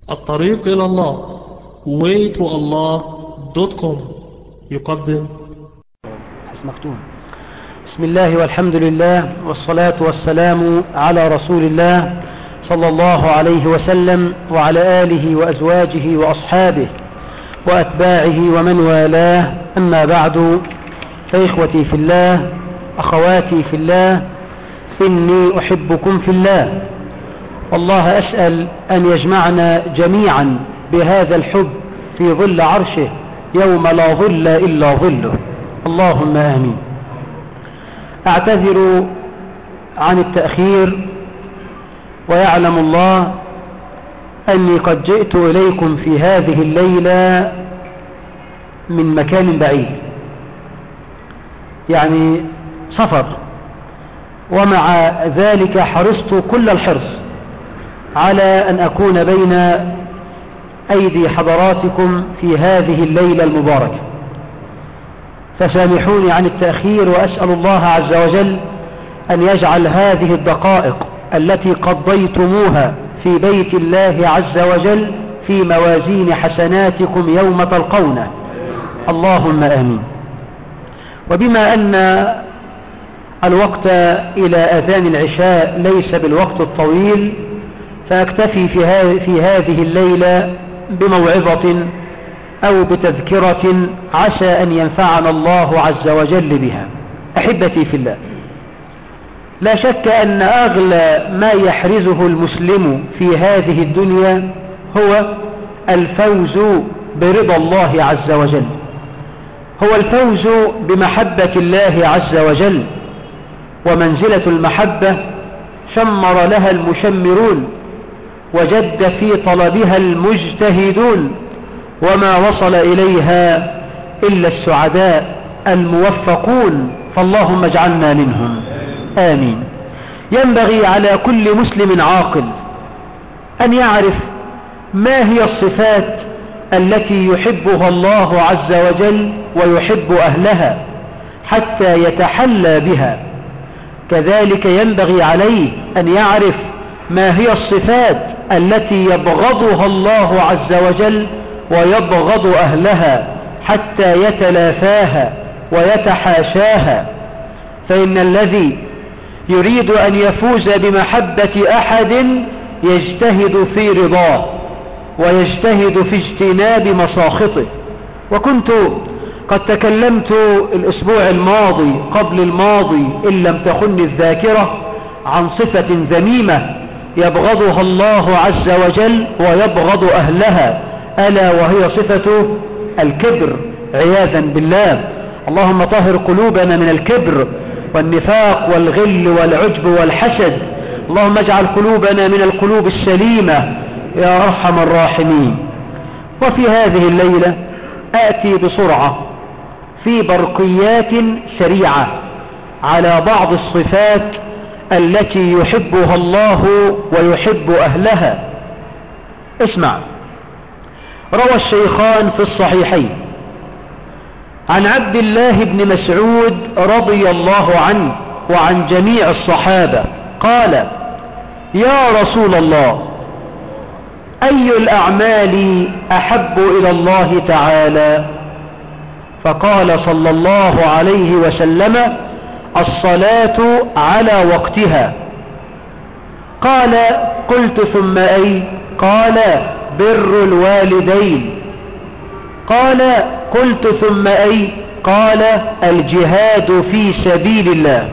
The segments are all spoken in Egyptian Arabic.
الطريق إلى الله waytoallah.com يقدم مختوم بسم الله والحمد لله والصلاة والسلام على رسول الله صلى الله عليه وسلم وعلى آله وأزواجه وأصحابه وأتباعه ومن والاه أما بعد فإخوتي في الله أخواتي في الله إني أحبكم في الله والله أسأل أن يجمعنا جميعا بهذا الحب في ظل عرشه يوم لا ظل إلا ظله اللهم آمين أعتذر عن التأخير ويعلم الله أني قد جئت إليكم في هذه الليلة من مكان بعيد يعني سفر ومع ذلك حرصت كل الحرص على أن أكون بين أيدي حضراتكم في هذه الليلة المباركة فسامحوني عن التأخير وأسأل الله عز وجل أن يجعل هذه الدقائق التي قضيتموها في بيت الله عز وجل في موازين حسناتكم يوم تلقونه اللهم آمين وبما أن الوقت إلى أذان العشاء ليس بالوقت الطويل فأكتفي في هذه الليلة بموعظة أو بتذكرة عسى أن ينفعنا الله عز وجل بها أحبتي في الله لا شك أن أغلى ما يحرزه المسلم في هذه الدنيا هو الفوز برضا الله عز وجل هو الفوز بمحبة الله عز وجل ومنزلة المحبة شمر لها المشمرون وجد في طلبها المجتهدون وما وصل إليها إلا السعداء الموفقون فاللهم اجعلنا منهم آمين ينبغي على كل مسلم عاقل أن يعرف ما هي الصفات التي يحبها الله عز وجل ويحب أهلها حتى يتحلى بها كذلك ينبغي عليه أن يعرف ما هي الصفات التي يبغضها الله عز وجل ويبغض أهلها حتى يتلافاها ويتحاشاها فإن الذي يريد أن يفوز بمحبة أحد يجتهد في رضاه ويجتهد في اجتناب مساخطه وكنت قد تكلمت الأسبوع الماضي قبل الماضي إن لم تخن الذاكرة عن صفة ذميمة يبغضها الله عز وجل ويبغض أهلها ألا وهي صفة الكبر عياذا بالله اللهم طهر قلوبنا من الكبر والنفاق والغل والعجب والحسد اللهم اجعل قلوبنا من القلوب السليمة يا أرحم الراحمين وفي هذه الليلة آتي بسرعة في برقيات سريعة على بعض الصفات التي يحبها الله ويحب أهلها اسمع روى الشيخان في الصحيحين عن عبد الله بن مسعود رضي الله عنه وعن جميع الصحابة قال يا رسول الله أي الأعمال أحب إلى الله تعالى فقال صلى الله عليه وسلم الصلاة على وقتها قال قلت ثم أي قال بر الوالدين قال قلت ثم أي قال الجهاد في سبيل الله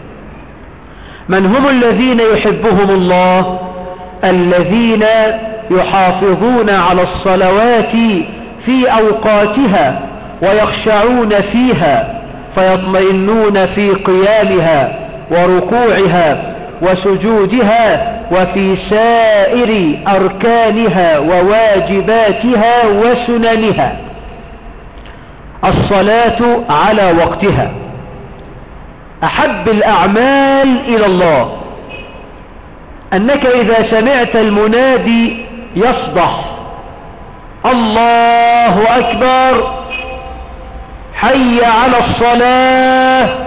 من هم الذين يحبهم الله الذين يحافظون على الصلوات في أوقاتها ويخشعون فيها فيطمئنون في قيامها وركوعها وسجودها وفي سائر أركانها وواجباتها وسننها الصلاة على وقتها أحب الأعمال إلى الله أنك إذا سمعت المنادي يصدح الله أكبر حي على الصلاة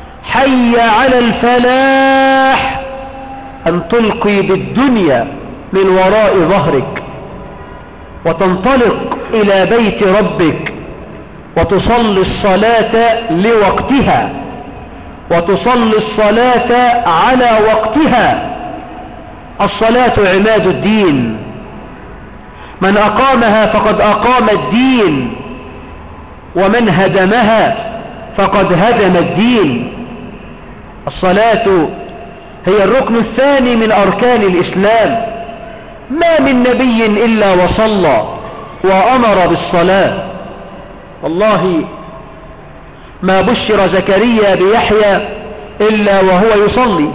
حي على الفلاح أن تلقي بالدنيا من وراء ظهرك وتنطلق إلى بيت ربك وتصلي الصلاة لوقتها وتصلي الصلاة على وقتها الصلاة عماد الدين من أقامها فقد أقام الدين ومن هدمها فقد هدم الدين الصلاة هي الركن الثاني من أركان الإسلام ما من نبي إلا وصلى وأمر بالصلاة والله ما بشر زكريا بيحيى إلا وهو يصلي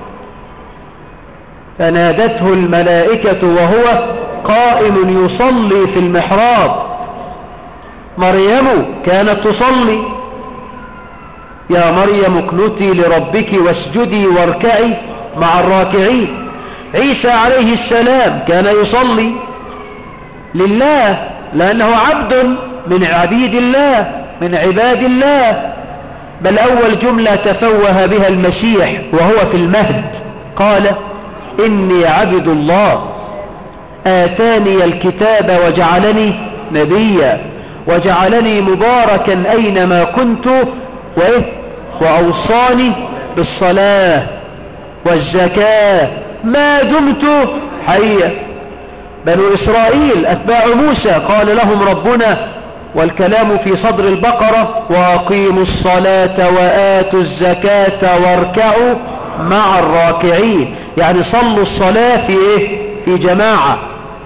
فنادته الملائكة وهو قائم يصلي في المحراب مريم كانت تصلي يا مريم اقنتي لربك واسجدي واركعي مع الراكعين عيسى عليه السلام كان يصلي لله لأنه عبد من عبيد الله من عباد الله بل أول جملة تفوه بها المسيح وهو في المهد قال إني عبد الله آتاني الكتاب وجعلني نبيا وجعلني مباركا أينما كنت وإيه وأوصاني بالصلاة والزكاة ما دمت حيا بنو إسرائيل أتباع موسى قال لهم ربنا والكلام في صدر البقرة وأقيموا الصلاة وآتوا الزكاة واركعوا مع الراكعين يعني صلوا الصلاة في إيه؟ في جماعة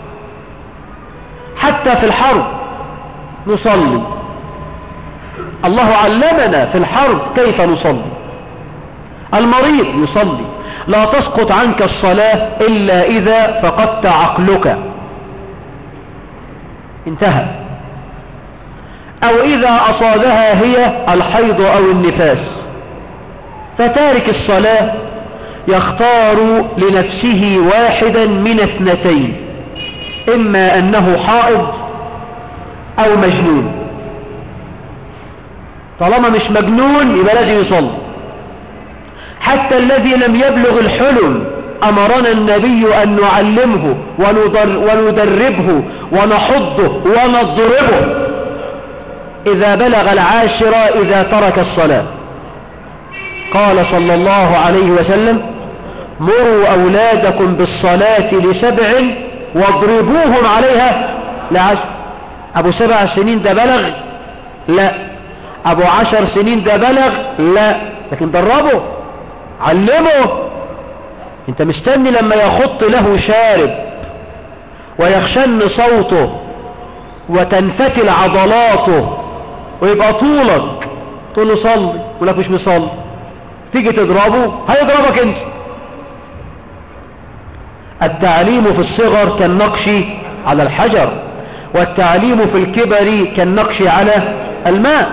حتى في الحرب نصلي الله علمنا في الحرب كيف نصلي المريض يصلي لا تسقط عنك الصلاة إلا إذا فقدت عقلك انتهى أو إذا أصابها هي الحيض أو النفاس فتارك الصلاة يختار لنفسه واحدا من اثنتين إما أنه حائض أو مجنون طالما مش مجنون يبقى لازم يصلي حتى الذي لم يبلغ الحلم أمرنا النبي أن نعلمه وندر وندربه ونحضه ونضربه إذا بلغ العاشرة إذا ترك الصلاة قال صلى الله عليه وسلم مروا أولادكم بالصلاة لسبع واضربوهم عليها لعشر أبو سبع سنين ده بلغ لا أبو عشر سنين ده بلغ لا لكن دربه علمه انت مستني لما يخط له شارب ويخشن صوته وتنفتل عضلاته ويبقى طولك تقول له صلي يقول لك مش مصلي تيجي تضربه هيضربك انت التعليم في الصغر كالنقش على الحجر والتعليم في الكبر كالنقش على الماء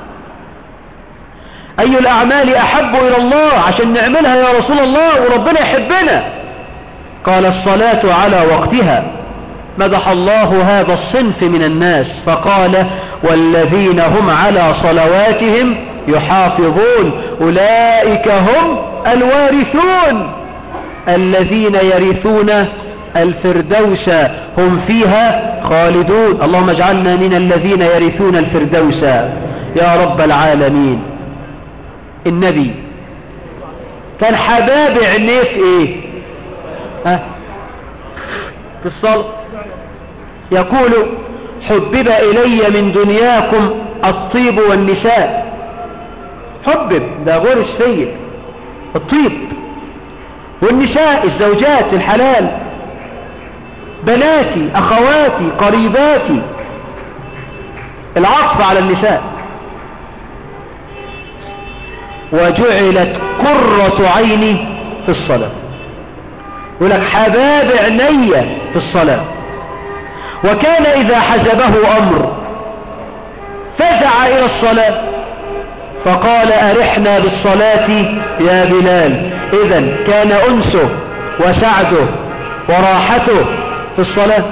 أي الأعمال أحب إلى الله عشان نعملها يا رسول الله وربنا يحبنا قال الصلاة على وقتها مدح الله هذا الصنف من الناس فقال والذين هم على صلواتهم يحافظون أولئك هم الوارثون الذين يرثون الفردوس هم فيها خالدون اللهم اجعلنا من الذين يرثون الفردوس يا رب العالمين النبي كان حباب عينيه في ايه ها في الصلاة يقول حبب الي من دنياكم الطيب والنساء حبب ده غرس فيا الطيب والنساء الزوجات الحلال بناتي اخواتي قريباتي العطف على النساء وجعلت قرة عيني في الصلاة يقول لك حباب عيني في الصلاة وكان إذا حزبه أمر فزع إلى الصلاة فقال أرحنا بالصلاة يا بلال إذا كان أنسه وسعده وراحته في الصلاة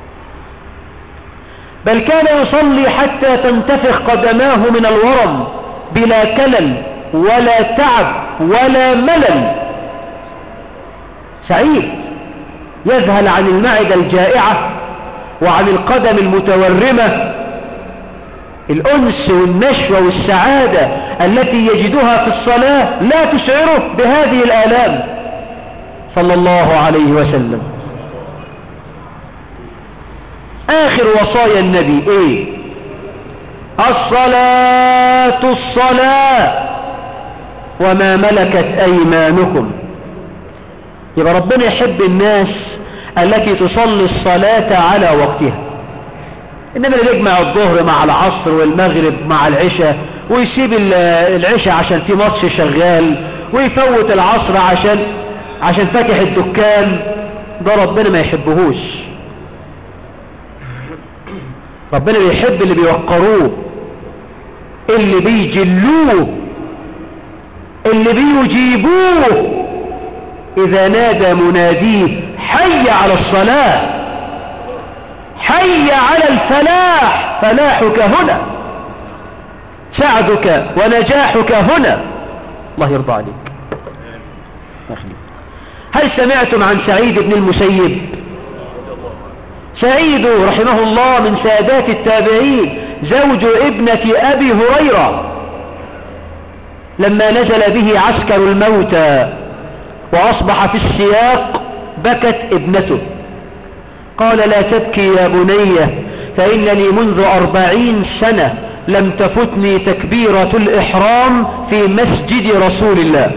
بل كان يصلي حتى تنتفخ قدماه من الورم بلا كلل ولا تعب ولا ملل سعيد يذهل عن المعدة الجائعة وعن القدم المتورمة الأنس والنشوة والسعادة التي يجدها في الصلاة لا تشعره بهذه الآلام صلى الله عليه وسلم آخر وصايا النبي ايه الصلاة الصلاة وما ملكت أيمانكم يبقى ربنا يحب الناس التي تصلي الصلاة على وقتها إنما اللي يجمع الظهر مع العصر والمغرب مع العشاء ويسيب العشاء عشان في ماتش شغال ويفوت العصر عشان عشان فاتح الدكان ده ربنا ما يحبهوش ربنا بيحب اللي بيوقروه اللي بيجلوه اللي بيجيبوه إذا نادى مناديه حي على الصلاة حي على الفلاح فلاحك هنا سعدك ونجاحك هنا الله يرضى عليك هل سمعتم عن سعيد بن المسيب سعيد رحمه الله من سادات التابعين زوج ابنة أبي هريرة لما نزل به عسكر الموتى وأصبح في السياق بكت ابنته قال لا تبكي يا بني فإنني منذ أربعين سنة لم تفتني تكبيرة الإحرام في مسجد رسول الله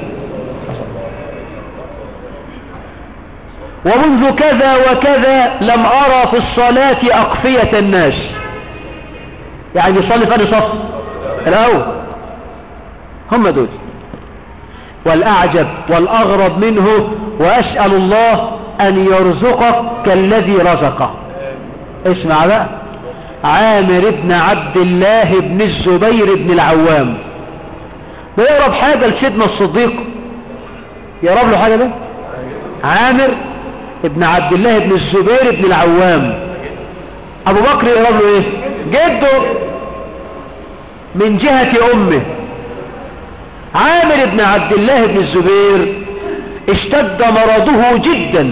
ومنذ كذا وكذا لم أرى في الصلاة أقفية الناس يعني يصلي فاني صف الأول هم دول والأعجب والأغرب منه وأسأل الله أن يرزقك كالذي رزقه اسمع بقى عامر بن عبد الله بن الزبير بن العوام بيقرب حاجة لسيدنا الصديق يقرب له حاجة ده عامر ابن عبد الله بن الزبير بن العوام ابو بكر يقرب له ايه جده من جهة امه عامر بن عبد الله بن الزبير اشتد مرضه جدا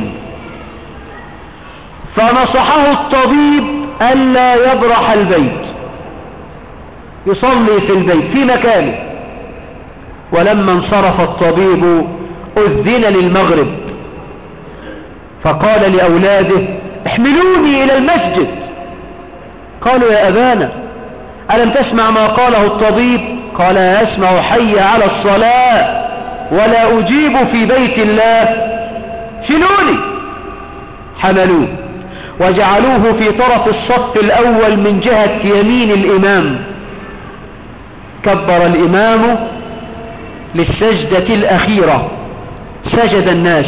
فنصحه الطبيب ألا يبرح البيت يصلي في البيت في مكانه ولما انصرف الطبيب أذن للمغرب فقال لأولاده احملوني إلى المسجد قالوا يا أبانا ألم تسمع ما قاله الطبيب قال أسمع حي على الصلاة ولا أجيب في بيت الله شلوني حملوه وجعلوه في طرف الصف الأول من جهة يمين الإمام كبر الإمام للسجدة الأخيرة سجد الناس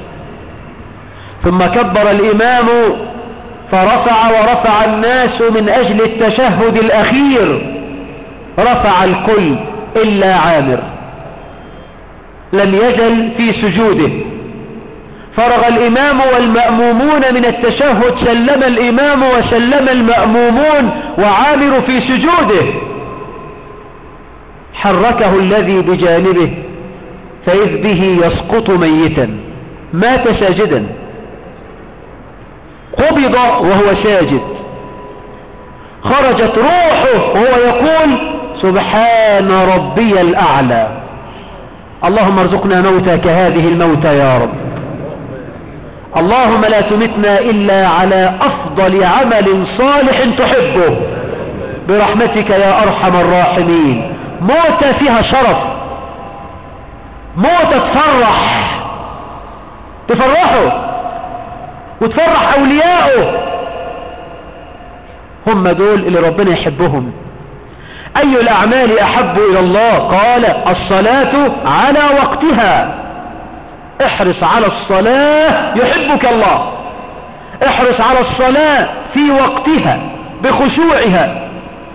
ثم كبر الإمام فرفع ورفع الناس من أجل التشهد الأخير رفع الكل إلا عامر لم يزل في سجوده فرغ الإمام والمأمومون من التشهد سلم الإمام وسلم المأمومون وعامر في سجوده حركه الذي بجانبه فإذ به يسقط ميتا مات ساجدا قبض وهو ساجد خرجت روحه وهو يقول سبحان ربي الأعلى اللهم ارزقنا موتى كهذه الموتى يا رب اللهم لا تمتنا إلا على أفضل عمل صالح تحبه برحمتك يا أرحم الراحمين موتى فيها شرف موتى تفرح تفرحه وتفرح أولياءه هم دول اللي ربنا يحبهم أي الأعمال أحب إلى الله قال الصلاة على وقتها احرص على الصلاة يحبك الله احرص على الصلاة في وقتها بخشوعها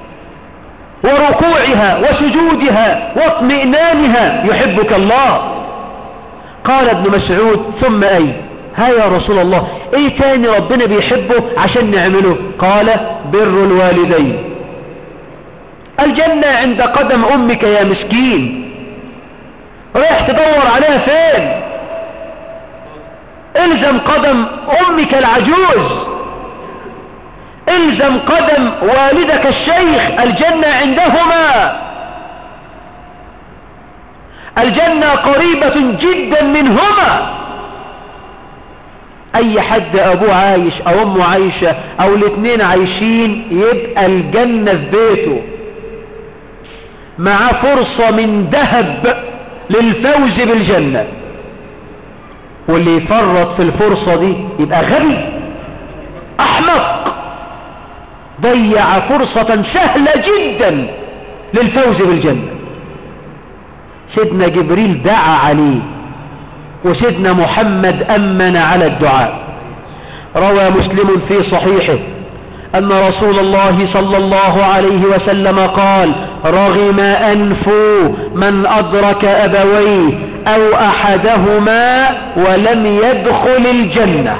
وركوعها وسجودها واطمئنانها يحبك الله قال ابن مسعود ثم أي ها يا رسول الله ايه تاني ربنا بيحبه عشان نعمله قال بر الوالدين الجنة عند قدم أمك يا مسكين رايح تدور عليها فين الزم قدم أمك العجوز الزم قدم والدك الشيخ الجنة عندهما الجنة قريبة جدا منهما اي حد ابوه عايش او امه عايشة او الاثنين عايشين يبقى الجنة في بيته معاه فرصة من ذهب للفوز بالجنة واللي يفرط في الفرصة دي يبقى غبي احمق ضيع فرصة سهلة جدا للفوز بالجنة سيدنا جبريل دعا عليه وسيدنا محمد أمن على الدعاء روى مسلم في صحيحه أن رسول الله صلى الله عليه وسلم قال رغم أنف من أدرك أبويه أو أحدهما ولم يدخل الجنة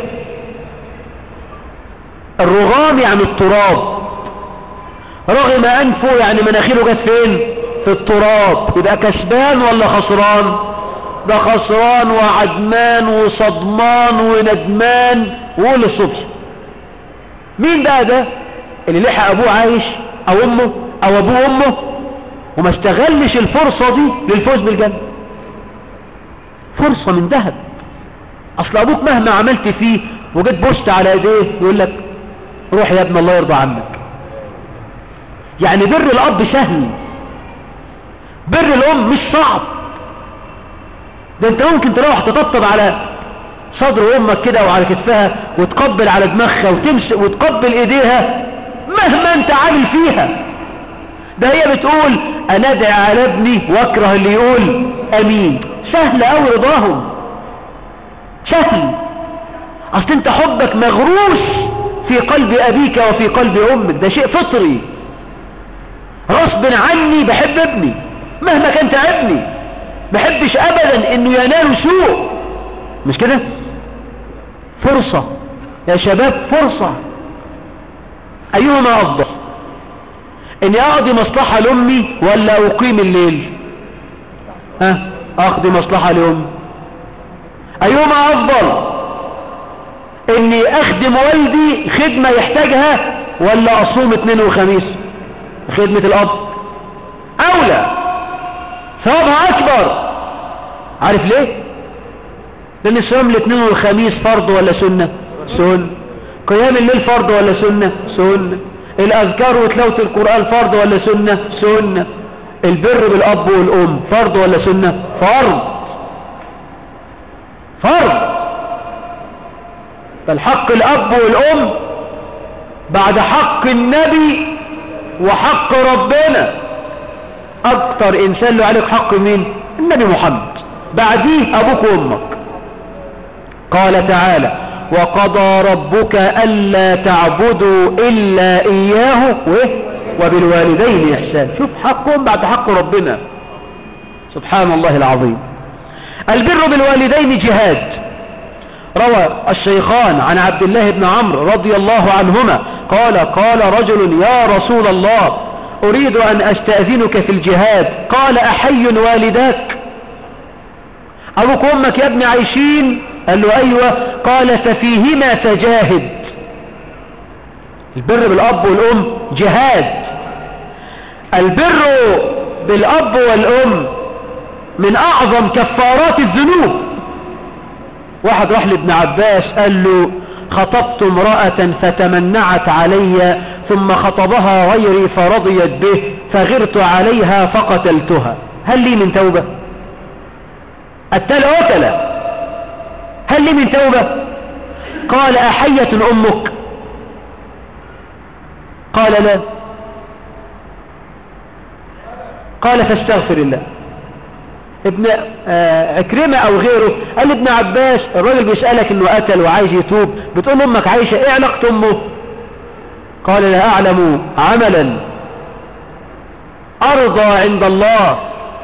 الرغام يعني التراب رغم أنفه يعني مناخيره جت فين في التراب يبقى كسبان ولا خسران ده خسران وعدمان وصدمان وندمان وقول الصبح مين بقى ده اللي لحق ابوه عايش او امه او ابوه امه وما استغلش الفرصة دي للفوز بالجنة فرصة من ذهب اصل ابوك مهما عملت فيه وجيت بوست على ايديه يقول لك روح يا ابن الله يرضى عنك يعني بر الاب سهل بر الام مش صعب ده انت ممكن تروح تطبطب على صدر امك كده وعلى كتفها وتقبل على دماغها وتمسك وتقبل ايديها مهما انت عامل فيها ده هي بتقول انا ادعي على ابني واكره اللي يقول امين سهل اوي رضاهم سهل اصل انت حبك مغروس في قلب ابيك وفي قلب امك ده شيء فطري غصب عني بحب ابني مهما كان تعبني بحبش ابدا انه ينال سوء مش كده فرصة يا شباب فرصة ايهما افضل اني اقضي مصلحة لامي ولا اقيم الليل ها اقضي مصلحة لامي ايهما افضل اني اخدم والدي خدمة يحتاجها ولا اصوم اثنين وخميس خدمة الاب اولى ثوابها اكبر عارف ليه لان صيام الاثنين والخميس فرض ولا سنة سنة قيام الليل فرض ولا سنة سنة الاذكار وتلاوة القرآن فرض ولا سنة سنة البر بالاب والام فرض ولا سنة فرض فرض فالحق الاب والام بعد حق النبي وحق ربنا اكتر انسان له عليك حق مين النبي محمد بعديه ابوك وامك قال تعالى وقضى ربك ألا تعبدوا إلا إياه وبالوالدين إحسان شوف حقهم بعد حق ربنا سبحان الله العظيم البر بالوالدين جهاد روى الشيخان عن عبد الله بن عمرو رضي الله عنهما قال قال رجل يا رسول الله أريد أن أستأذنك في الجهاد قال أحي والداك أبوك وأمك يا ابني عايشين قال له أيوة قال ففيهما فجاهد البر بالأب والأم جهاد البر بالأب والأم من أعظم كفارات الذنوب واحد راح لابن عباس قال له خطبت امرأة فتمنعت علي ثم خطبها غيري فرضيت به فغرت عليها فقتلتها هل لي من توبة التل أكل هل لي من توبة قال أحية أمك قال لا قال فاستغفر الله ابن عكرمة او غيره قال لابن عباس الراجل بيسألك انه قتل وعايز يتوب بتقول له امك عايشة ايه علاقة امه قال لا اعلم عملا ارضى عند الله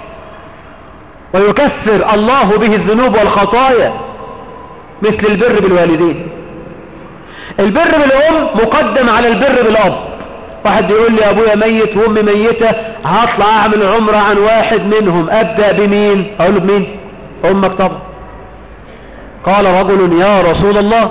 ويكفر الله به الذنوب والخطايا مثل البر بالوالدين البر بالام مقدم على البر بالاب واحد يقول لي ابويا ميت وامي ميتة هطلع اعمل عمرة عن واحد منهم ابدأ بمين اقول له بمين امك طبعا قال رجل يا رسول الله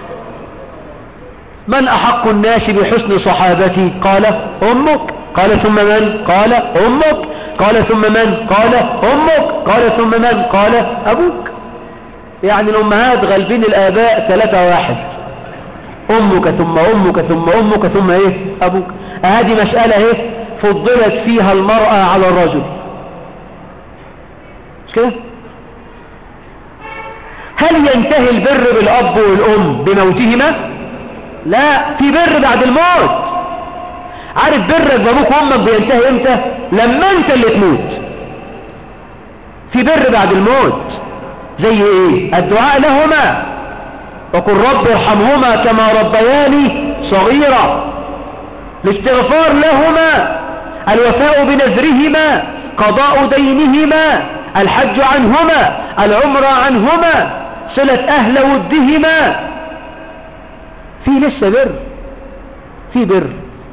من احق الناس بحسن صحابتي قال امك قال ثم من قال امك قال ثم من قال امك قال ثم من قال ابوك يعني الامهات غالبين الاباء ثلاثة واحد امك ثم امك ثم امك ثم ايه ابوك هذه مسألة ايه فضلت فيها المرأة على الرجل مش كده هل ينتهي البر بالاب والام بموتهما لا في بر بعد الموت عارف برك بابوك وامك بينتهي امتى لما انت اللي تموت في بر بعد الموت زي ايه الدعاء لهما وقل رب ارحمهما كما ربياني صغيرا الاستغفار لهما الوفاء بنذرهما قضاء دينهما الحج عنهما العمر عنهما صلة أهل ودهما في لسه بر في بر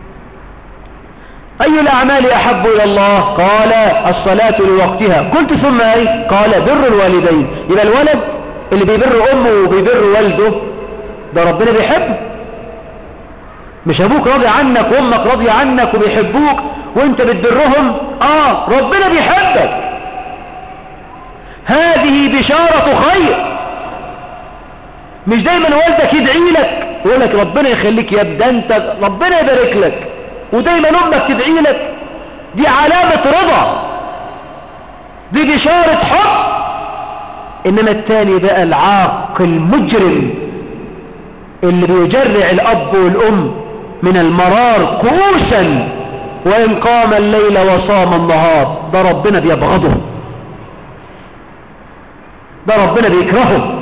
أي الأعمال أحب إلى الله قال الصلاة لوقتها قلت ثم أي قال بر الوالدين يبقى الولد اللي بيبر أمه وبيبر والده ده ربنا بيحبه مش أبوك راضي عنك وأمك راضي عنك وبيحبوك وانت بتبرهم آه ربنا بيحبك هذه بشارة خير مش دايما والدك يدعي لك يقول لك ربنا يخليك يا ابدا انت ربنا يبارك لك ودايما امك تدعي لك دي علامة رضا دي بشارة حب انما التاني بقى العاق المجرم اللي بيجرع الاب والام من المرار كؤوسا وان قام الليل وصام النهار ده ربنا بيبغضه ده ربنا بيكرهه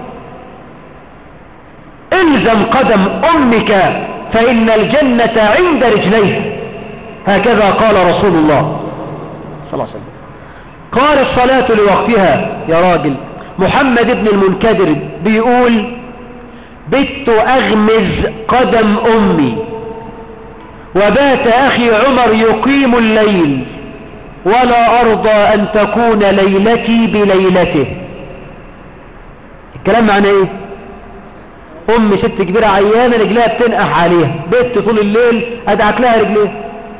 الزم قدم امك فان الجنة عند رجليه هكذا قال رسول الله صلى الله عليه وسلم قال الصلاة لوقتها يا راجل محمد بن المنكدر بيقول بت اغمز قدم امي وبات اخي عمر يقيم الليل ولا ارضى ان تكون ليلتي بليلته الكلام معناه ايه ام ست كبيرة عيانة رجلها بتنقح عليها بيت طول الليل ادعك لها رجليها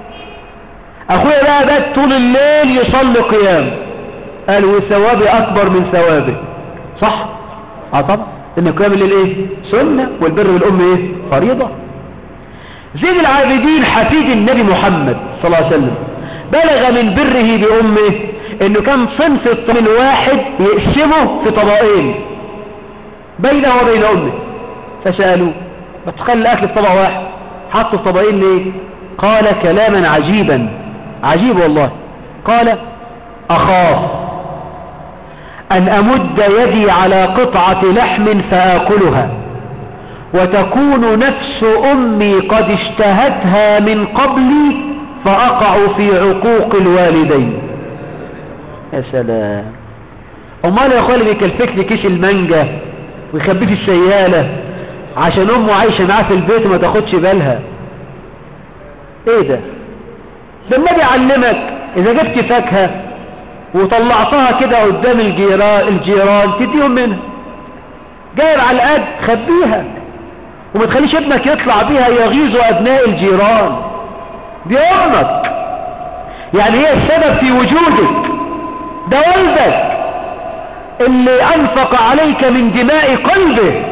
اخويا بقى بات طول الليل يصلي قيام قال وثوابي اكبر من ثوابه صح اه طبعا ان قيام الليل ايه سنة والبر بالام ايه فريضة زين العابدين حفيد النبي محمد صلى الله عليه وسلم بلغ من بره بامه انه كان صنف الطعام الواحد يقسمه في طبقين بينه وبين امه فسألوه ما تخلي الاكل في طبق واحد حطوا في طبقين ليه قال كلاما عجيبا عجيب والله قال اخاف ان امد يدي على قطعة لحم فاكلها وتكون نفس امي قد اشتهتها من قبلي فاقع في عقوق الوالدين يا سلام امال يا اخوالي اللي بيكلفك لي كيس المانجا ويخبيه في السيالة عشان امه عايشة معاه في البيت وما تاخدش بالها ايه ده ده النبي علمك اذا جبت فاكهة وطلعتها كده قدام الجيران الجيران تديهم منها جايب على القد خبيها وما تخليش ابنك يطلع بيها يغيظ ابناء الجيران دي امك يعني هي السبب في وجودك ده والدك اللي انفق عليك من دماء قلبه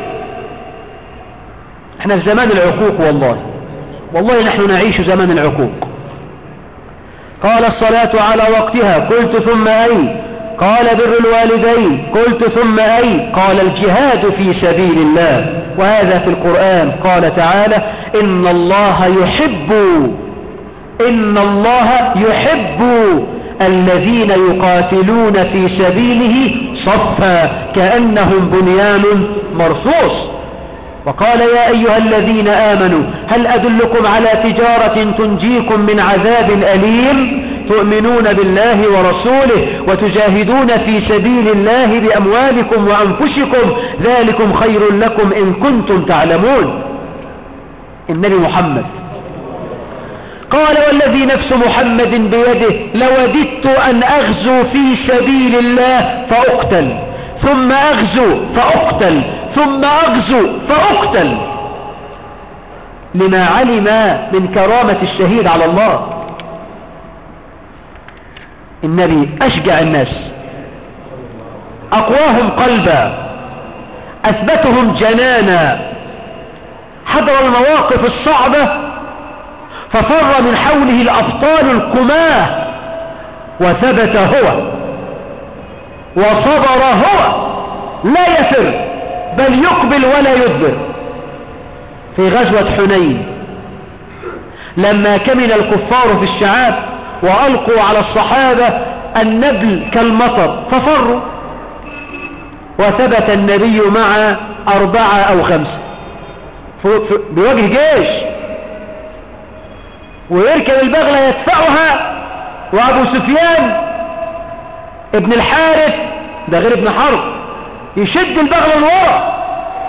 احنا في زمان العقوق والله والله نحن نعيش زمان العقوق قال الصلاة على وقتها قلت ثم أي قال بر الوالدين قلت ثم أي قال الجهاد في سبيل الله وهذا في القرآن قال تعالى إن الله يحب إن الله يحب الذين يقاتلون في سبيله صفا كأنهم بنيان مرصوص وقال يا أيها الذين آمنوا هل أدلكم على تجارة تنجيكم من عذاب أليم تؤمنون بالله ورسوله وتجاهدون في سبيل الله بأموالكم وأنفسكم ذلكم خير لكم إن كنتم تعلمون النبي محمد قال والذي نفس محمد بيده لوددت أن أغزو في سبيل الله فأقتل ثم أغزو فأقتل ثم أغزو فأقتل لما علم من كرامة الشهيد على الله النبي أشجع الناس أقواهم قلبا أثبتهم جنانا حضر المواقف الصعبة ففر من حوله الأبطال الكماه وثبت هو وصبر هو لا يفر بل يقبل ولا يدبر في غزوة حنين لما كمن الكفار في الشعاب وألقوا على الصحابة النبل كالمطر ففروا وثبت النبي مع أربعة أو خمسة بوجه جيش ويركب البغلة يدفعها وأبو سفيان ابن الحارث ده غير ابن حرب يشد البغلة لورا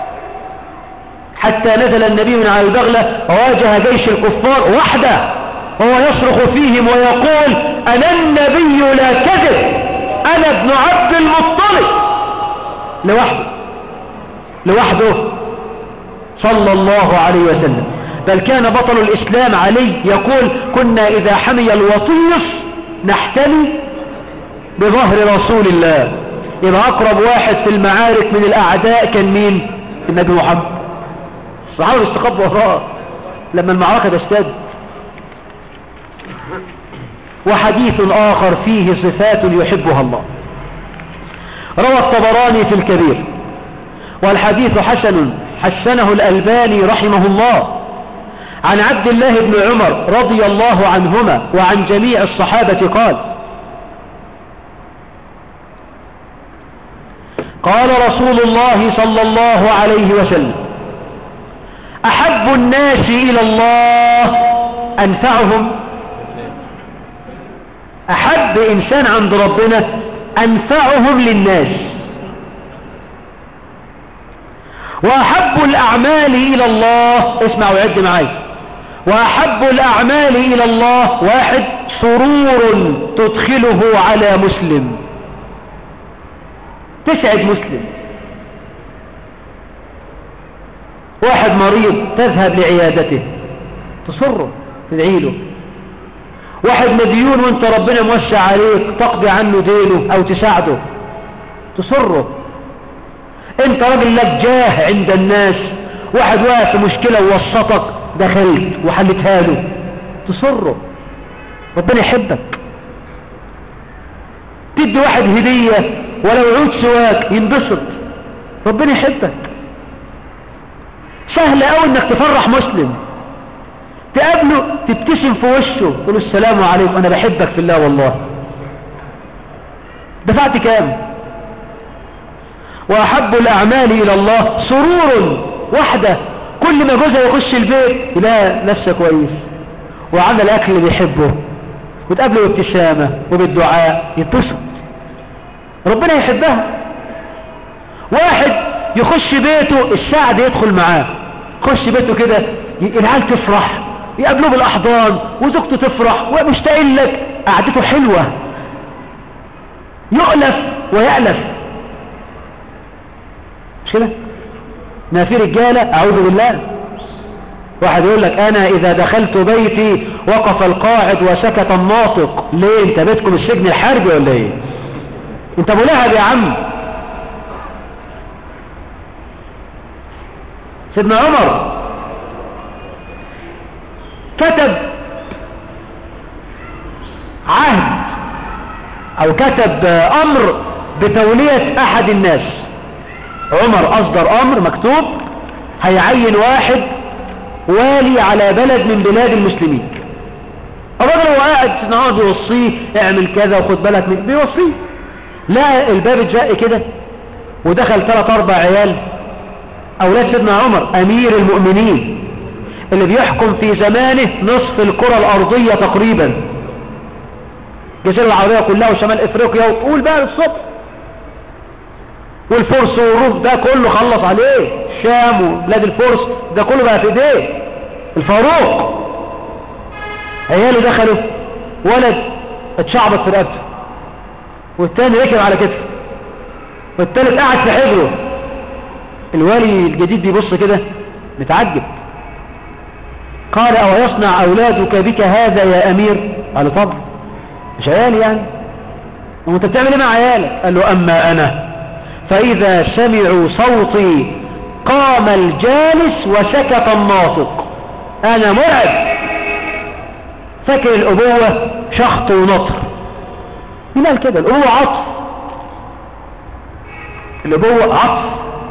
حتى نزل النبي من على البغلة وواجه جيش الكفار وحده وهو يصرخ فيهم ويقول أنا النبي لا كذب أنا ابن عبد المطلب لوحده لوحده صلى الله عليه وسلم بل كان بطل الإسلام علي يقول كنا إذا حمي الوطيس نحتمي بظهر رسول الله إذا أقرب واحد في المعارك من الأعداء كان مين النبي محمد الصحابة استقبوا وراه لما المعركة تشتد وحديث آخر فيه صفات يحبها الله روى الطبراني في الكبير والحديث حسن حسنه الألباني رحمه الله عن عبد الله بن عمر رضي الله عنهما وعن جميع الصحابة قال قال رسول الله صلى الله عليه وسلم أحب الناس إلى الله أنفعهم أحب إنسان عند ربنا أنفعهم للناس وأحب الأعمال إلى الله اسمع وعد معي وأحب الأعمال إلى الله واحد سرور تدخله على مسلم تسعد مسلم واحد مريض تذهب لعيادته تصره تدعي له واحد مديون وانت ربنا موسع عليك تقضي عنه دينه او تساعده تصره انت راجل لك جاه عند الناس واحد واقع في مشكلة ووسطك دخلت وحلتها له تصره ربنا يحبك تدي واحد هدية ولو عود سواك ينبسط ربنا يحبك سهل قوي انك تفرح مسلم تقابله تبتسم في وشه تقول السلام عليكم انا بحبك في الله والله دفعت كام واحب الاعمال الى الله سرور وحده كل ما جوزها يخش البيت يلاقي نفسه كويس وعمل الاكل اللي بيحبه وتقابله بابتسامه وبالدعاء يتبسط ربنا يحبها واحد يخش بيته السعد يدخل معاه يخش بيته كده العيال تفرح يقابلوه بالاحضان وزوجته تفرح ومشتاق لك قعدته حلوه يؤلف ويألف مش كده ما في رجاله اعوذ بالله واحد يقول لك انا اذا دخلت بيتي وقف القاعد وسكت الناطق ليه انت بيتكم السجن الحربي ولا ايه انت ابو لهب يا عم سيدنا عمر كتب عهد او كتب امر بتولية احد الناس عمر اصدر امر مكتوب هيعين واحد والي على بلد من بلاد المسلمين الراجل هو قاعد سيدنا عمر بيوصيه اعمل كذا وخد بالك من بيوصيه لا الباب اتزق كده ودخل ثلاث اربع عيال اولاد سيدنا عمر امير المؤمنين اللي بيحكم في زمانه نصف الكرة الارضية تقريبا الجزيرة العربية كلها وشمال افريقيا وقول بقى الصبح والفرس والروم ده كله خلص عليه الشام وبلاد الفرس ده كله بقى في ايديه الفاروق عياله دخلوا ولد اتشعبط في رقبته والتاني ركب على كتفه والتالت قاعد في حجره الوالي الجديد بيبص كده متعجب قال او يصنع اولادك بك هذا يا امير قال طبعا مش عيالي يعني وانت بتعمل ايه مع عيالك قال له اما انا فاذا سمعوا صوتي قام الجالس وسكت الناطق انا مرعب فاكر الابوة شخط ونطر مين قال كده الابوة عطف الابوة عطف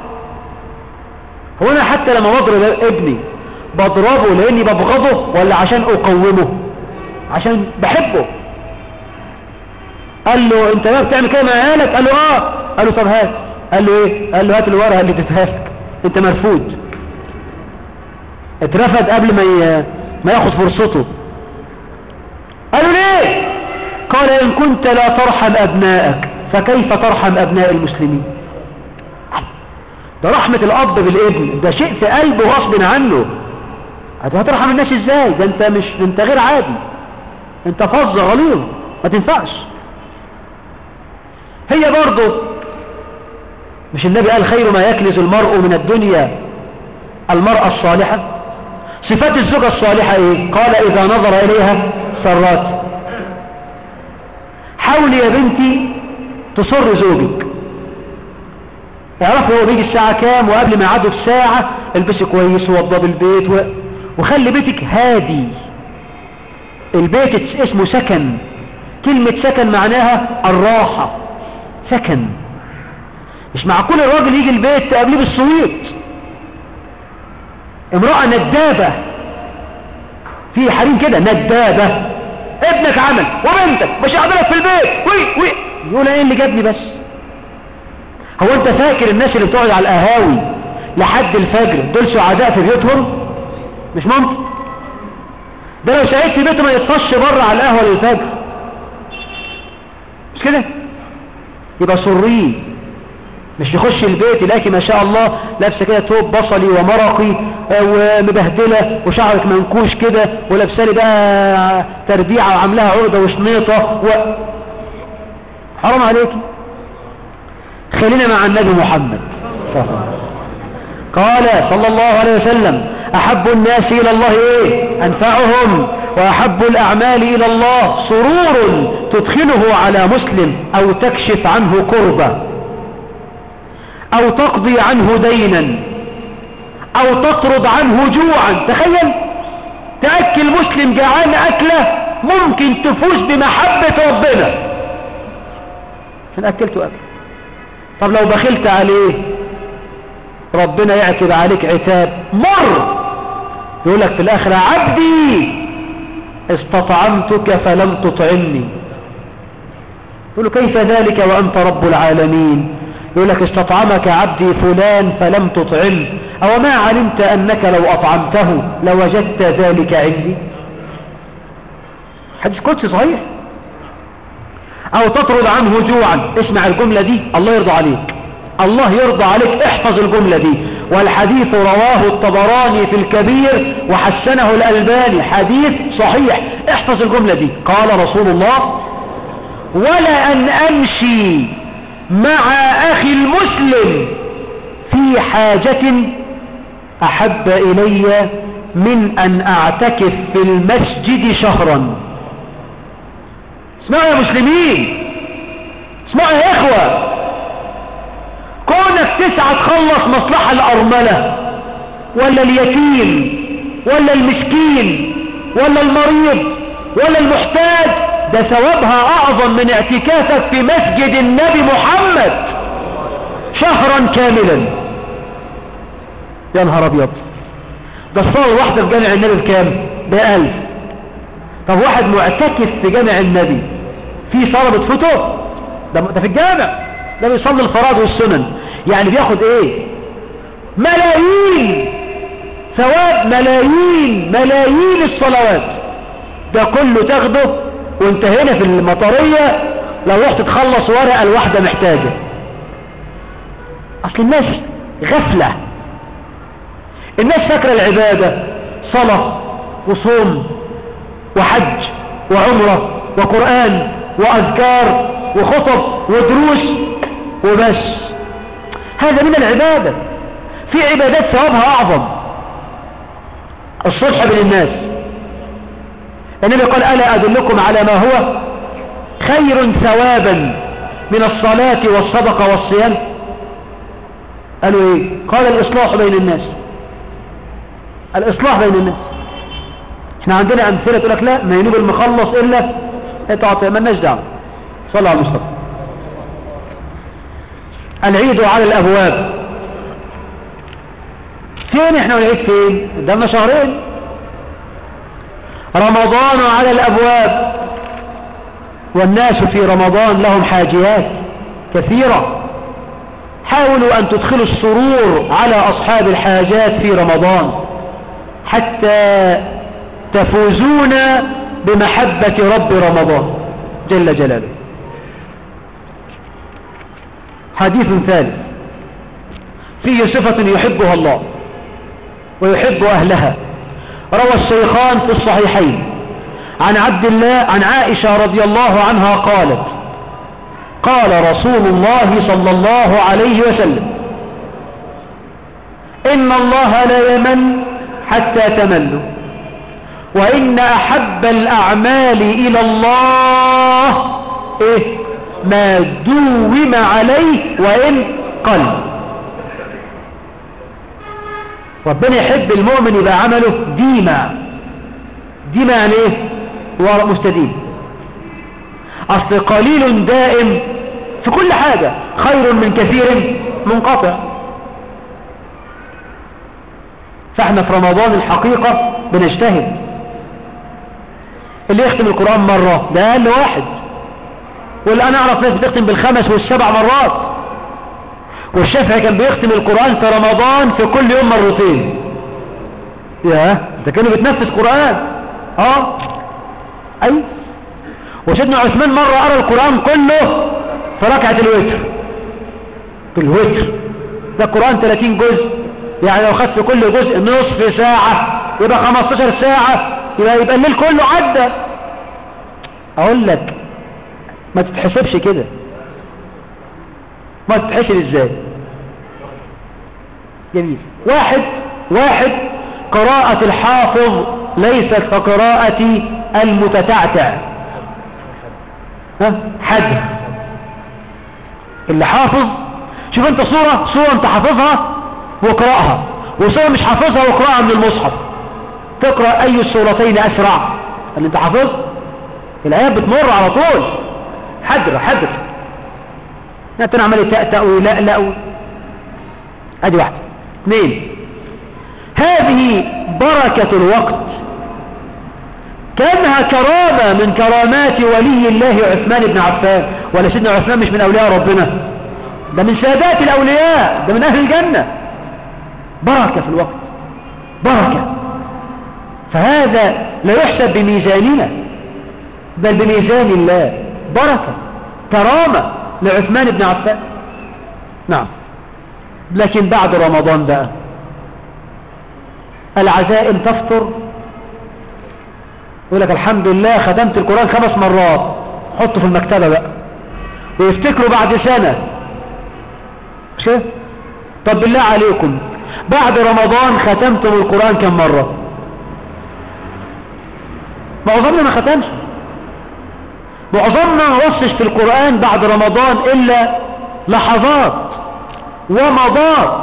هو انا حتى لما بضرب ابني بضربه لاني ببغضه ولا عشان اقومه عشان بحبه قال له انت بقى بتعمل كده مع عيالك قال له اه قال له طب هات قال له ايه قال له هات الورقه اللي تتهافك انت مرفوض اترفض قبل ما ي... ما ياخد فرصته قال له ليه قال ان كنت لا ترحم ابنائك فكيف ترحم ابناء المسلمين ده رحمة الاب بالابن ده شيء في قلبه غصب عنه هترحم الناس ازاي ده انت مش ده انت غير عادي انت فظ غليظ ما تنفعش هي برضه مش النبي قال خير ما يكنز المرء من الدنيا المرأة الصالحة صفات الزوجة الصالحة ايه قال اذا نظر اليها سرات حاولي يا بنتي تصر زوجك اعرفي هو بيجي الساعة كام وقبل ما يعدوا الساعة البسي كويس ووضب البيت و... وخلي بيتك هادي البيت اسمه سكن كلمة سكن معناها الراحة سكن مش معقول الراجل يجي البيت تقابليه بالصويت امرأة ندابة في حريم كده ندابة ابنك عمل وبنتك مش قاعدلك في البيت وي وي يقول ايه اللي جابني بس هو انت فاكر الناس اللي بتقعد على القهاوي لحد الفجر دول سعداء في بيوتهم مش ممكن ده لو سعيد في بيته ما يتفش بره على القهوة للفجر مش كده يبقى سريه مش يخش البيت يلاقي ما شاء الله لابسه كده توب بصلي ومرقي ومبهدله وشعرك منكوش كده ولابسه لي بقى تربيعه وعاملاها عقده وشنيطه و... حرام عليكي خلينا مع النبي محمد قال صلى الله عليه وسلم احب الناس الى الله ايه انفعهم واحب الاعمال الى الله سرور تدخله على مسلم او تكشف عنه كربه او تقضي عنه دينا او تطرد عنه جوعا تخيل تأكل مسلم جعان اكله ممكن تفوز بمحبة ربنا عشان اكلته اكل طب لو بخلت عليه ربنا يعتب عليك عتاب مر يقول لك في الاخرة عبدي استطعمتك فلم تطعمني يقول له كيف ذلك وانت رب العالمين يقول لك استطعمك عبدي فلان فلم تطعم او ما علمت انك لو اطعمته لوجدت ذلك عندي حديث قدسي صحيح او تطرد عنه جوعا اسمع الجملة دي الله يرضى عليك الله يرضى عليك احفظ الجملة دي والحديث رواه الطبراني في الكبير وحسنه الألباني حديث صحيح احفظ الجملة دي قال رسول الله ولا أن أمشي مع أخي المسلم في حاجة أحب إلي من أن أعتكف في المسجد شهرا اسمعوا يا مسلمين اسمعوا يا إخوة كونك تسعى تخلص مصلحة الأرملة ولا اليتيم ولا المسكين ولا المريض ولا المحتاج ده ثوابها أعظم من اعتكافك في مسجد النبي محمد شهرا كاملا يا نهار أبيض ده الصلاة الواحدة في جامع النبي بكام بألف طب واحد معتكف في جامع النبي في صلاة بتفوته ده, ده في الجامع ده بيصلي الفرائض والسنن يعني بياخد ايه ملايين ثواب ملايين ملايين الصلوات ده كله تاخده وانت هنا في المطرية لو رحت تخلص ورقة الواحدة محتاجة اصل الناس غفلة الناس فاكرة العبادة صلاة وصوم وحج وعمرة وقرآن وأذكار وخطب ودروس وبس هذا من العبادة في عبادات ثوابها أعظم الصلح بين الناس النبي قال ألا أدلكم على ما هو خير ثوابا من الصلاة والصدقة والصيام قالوا ايه قال الإصلاح بين الناس الإصلاح بين الناس احنا عندنا أمثلة تقول لك لا ما ينوب المخلص إلا تعطي مالناش دعوه صلى على المصطفى العيد على الأبواب فين احنا والعيد فين قدامنا شهرين رمضان على الأبواب والناس في رمضان لهم حاجيات كثيرة حاولوا أن تدخلوا السرور على أصحاب الحاجات في رمضان حتى تفوزون بمحبة رب رمضان جل جلاله حديث ثالث فيه صفة يحبها الله ويحب أهلها روى الشيخان في الصحيحين عن عبد الله عن عائشة رضي الله عنها قالت قال رسول الله صلى الله عليه وسلم إن الله لا يمن حتى تملوا وإن أحب الأعمال إلى الله إيه ما دوم عليه وإن قل ربنا يحب المؤمن يبقى عمله ديما ديما يعني ايه هو مستديم اصل قليل دائم في كل حاجة خير من كثير منقطع فاحنا في رمضان الحقيقة بنجتهد اللي يختم القرآن مرة ده اقل واحد والآن أعرف ناس بتختم بالخمس والسبع مرات والشافعي كان بيختم القرآن في رمضان في كل يوم مرتين يا ده كانوا بتنفذ قرآن اه اي وسيدنا عثمان مرة قرأ القرآن كله في ركعة الوتر في الوتر ده القرآن 30 جزء يعني لو خدت كل جزء نصف ساعة يبقى 15 ساعة يبقى يبقى الليل كله عدى اقول لك ما تتحسبش كده ما تتحسب ازاي جميل واحد واحد قراءة الحافظ ليست كقراءة المتتعتع ها حد اللي حافظ شوف انت صورة صورة انت حافظها واقرأها وصورة مش حافظها واقرأها من المصحف تقرأ اي الصورتين اسرع اللي انت حافظ الايات بتمر على طول حدر حدر لا عمال تأتأ ولا لا ادي واحدة اثنين هذه بركة الوقت كانها كرامة من كرامات ولي الله عثمان بن عفان ولا سيدنا عثمان مش من أولياء ربنا ده من سادات الأولياء ده من أهل الجنة بركة في الوقت بركة فهذا لا يحسب بميزاننا بل بميزان الله بركة كرامة لعثمان بن عفان نعم لكن بعد رمضان بقى العزائم تفطر يقول لك الحمد لله ختمت القرآن خمس مرات حطه في المكتبة بقى ويفتكروا بعد سنة مش كده طب بالله عليكم بعد رمضان ختمتم القرآن كم مرة معظمنا ما ختمش معظمنا ما وصش في القرآن بعد رمضان إلا لحظات ومضات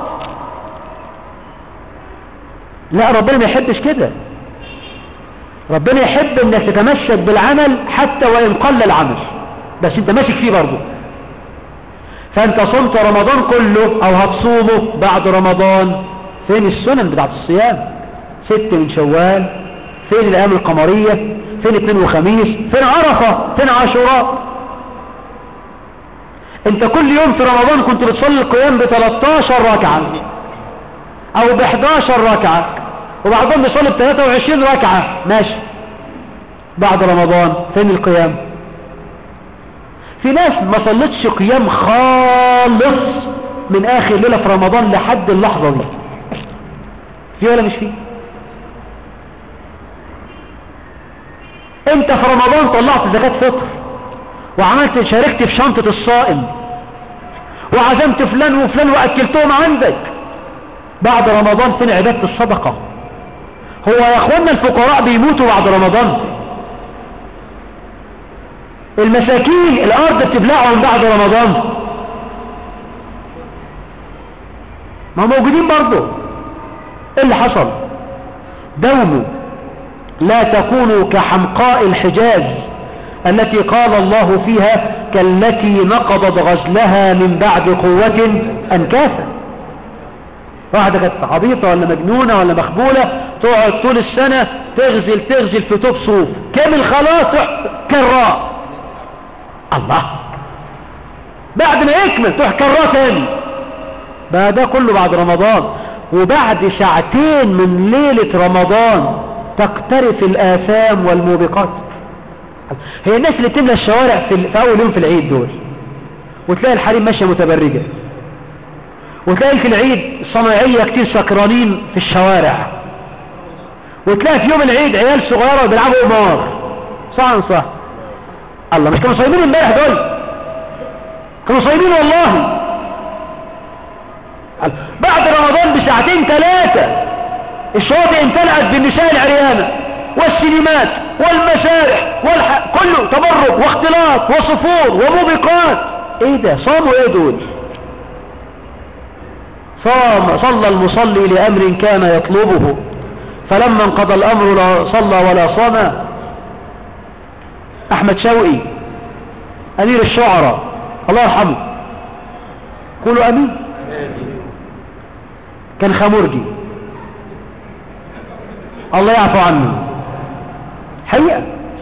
لا ربنا ما يحبش كده ربنا يحب انك تتمسك بالعمل حتى وان قل العمل بس انت ماسك فيه برضه فانت صمت رمضان كله او هتصومه بعد رمضان فين السنن بتاعت الصيام ست من شوال فين الايام القمرية فين اثنين وخميس فين عرفة فين عاشوراء انت كل يوم في رمضان كنت بتصلي القيام ب 13 ركعة او ب 11 ركعة وبعضهم بيصلي ب 23 ركعة ماشي بعد رمضان فين القيام في ناس ما صلتش قيام خالص من اخر ليلة في رمضان لحد اللحظة دي في ولا مش في انت في رمضان طلعت زكاة فطر وعملت شاركت في شنطة الصائم وعزمت فلان وفلان واكلتهم عندك بعد رمضان فين عبادة الصدقة هو يا اخوانا الفقراء بيموتوا بعد رمضان المساكين الارض بتبلعهم بعد رمضان ما موجودين برضه ايه اللي حصل دوموا لا تكونوا كحمقاء الحجاز التي قال الله فيها كالتي نقضت غزلها من بعد قوة أنكاثا واحدة كانت عبيطة ولا مجنونة ولا مخبولة تقعد طول السنة تغزل تغزل في توب صوف كامل خلاص تروح كراء الله بعد ما يكمل تروح كراء تاني بقى ده كله بعد رمضان وبعد ساعتين من ليلة رمضان تقترف الآثام والموبقات هي الناس اللي تملى الشوارع في, في أول يوم في العيد دول وتلاقي الحريم ماشية متبرجة وتلاقي في العيد صناعية كتير سكرانين في الشوارع وتلاقي في يوم العيد عيال صغيرة بيلعبوا قمار صح صح الله مش كانوا صايمين امبارح دول كانوا صايمين والله بعد رمضان بساعتين ثلاثة الشواطئ امتلأت بالنساء العريانة والسينمات والمسارح والح... كله تبرك واختلاط وصفور وموبقات ايه ده صاموا ايه دول صام صلى المصلي لأمر كان يطلبه فلما انقضى الأمر لا صلى ولا صام أحمد شوقي أمير الشعراء الله يرحمه قولوا أمين كان خمرجي الله يعفو عنه حقيقة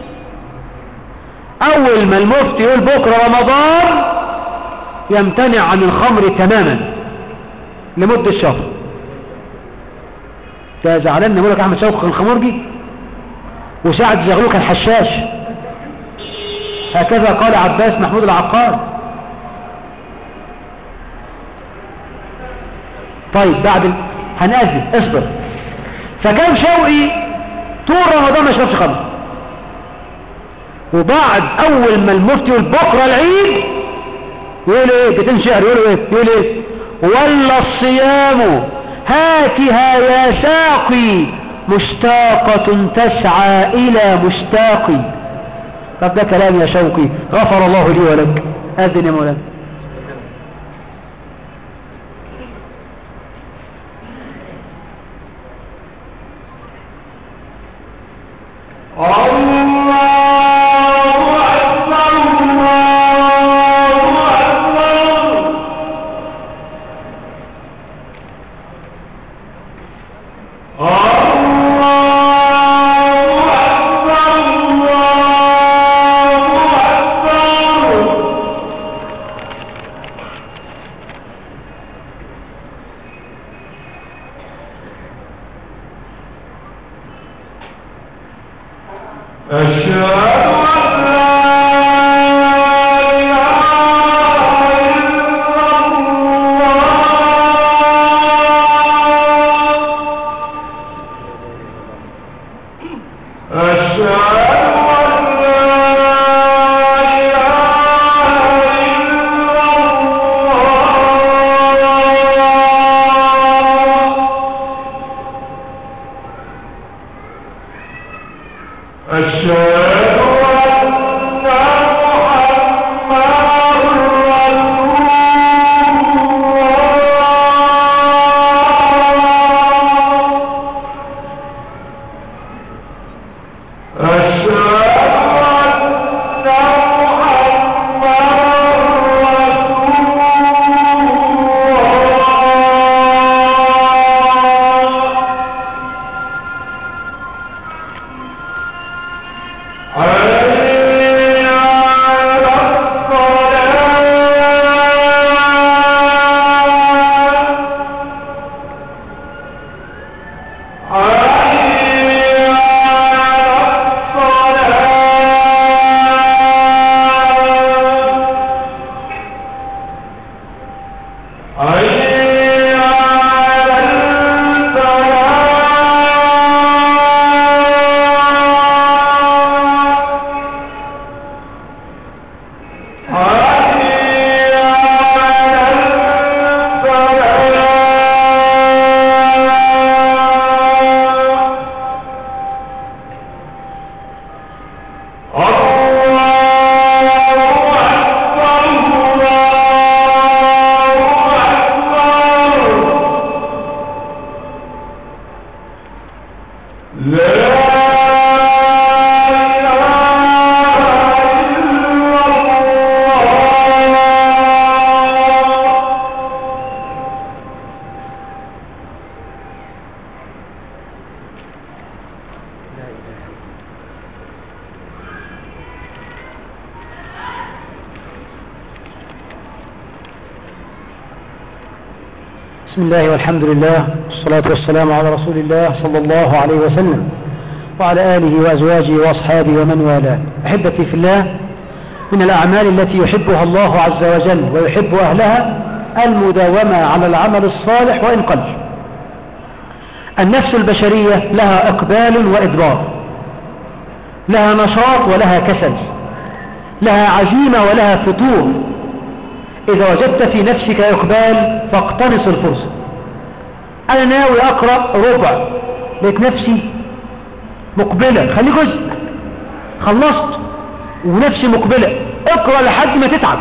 أول ما المفتي يقول بكرة رمضان يمتنع عن الخمر تماما لمدة شهر ده زعلان نقول لك احمد شوقي كان خمرجي وسعد زغلول كان حشاش هكذا قال عباس محمود العقاد طيب بعد ال... هنأذن اصبر فكان شوقي طول رمضان ما يشربش خمر وبعد اول ما المفتي يقول بكره العيد يقول ايه بتن شعر يقول ايه يقول ايه ولا الصيام هاتها يا ساقي مشتاقة تسعى الى مشتاقي طب ده كلام يا شوقي غفر الله لي ولك اذن يا مولانا أشهد بسم الله والحمد لله والصلاة والسلام على رسول الله صلى الله عليه وسلم وعلى آله وأزواجه وأصحابه ومن والاه أحبتي في الله من الأعمال التي يحبها الله عز وجل ويحب أهلها المداومة على العمل الصالح وإن قل النفس البشرية لها إقبال وإدبار لها نشاط ولها كسل لها عزيمة ولها فتور إذا وجدت في نفسك إقبال فاقتنص الفرصة أنا ناوي أقرأ ربع لقيت نفسي مقبلة خلي جزء خلصت ونفسي مقبلة اقرأ لحد ما تتعب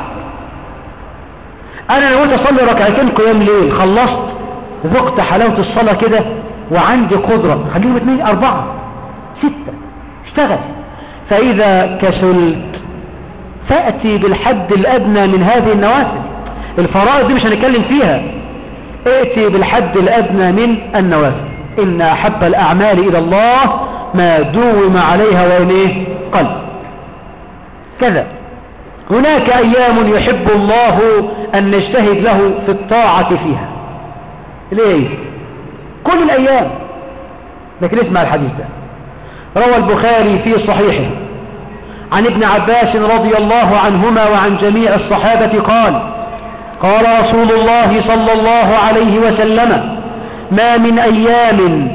أنا نويت أصلي ركعتين قيام ليل خلصت ذقت حلاوة الصلاة كده وعندي قدرة خليهم اثنين أربعة ستة اشتغل فإذا كسلت فأتي بالحد الأدنى من هذه النوافل الفرائض دي مش هنتكلم فيها ائتي بالحد الأدنى من النوافل إن أحب الأعمال إلى الله ما دوم عليها وإن إيه قل كذا هناك أيام يحب الله أن نجتهد له في الطاعة فيها ليه كل الأيام لكن اسمع الحديث ده روى البخاري في صحيحه عن ابن عباس رضي الله عنهما وعن جميع الصحابة قال قال رسول الله صلى الله عليه وسلم ما من أيام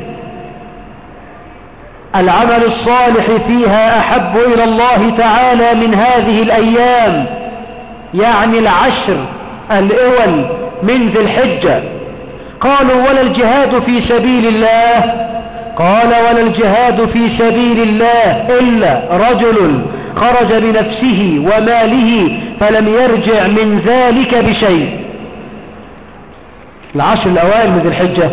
العمل الصالح فيها أحب إلى الله تعالى من هذه الأيام يعني العشر الأول من ذي الحجة قالوا ولا الجهاد في سبيل الله قال ولا الجهاد في سبيل الله إلا رجل خرج بنفسه وماله فلم يرجع من ذلك بشيء العشر الأوائل من ذي الحجة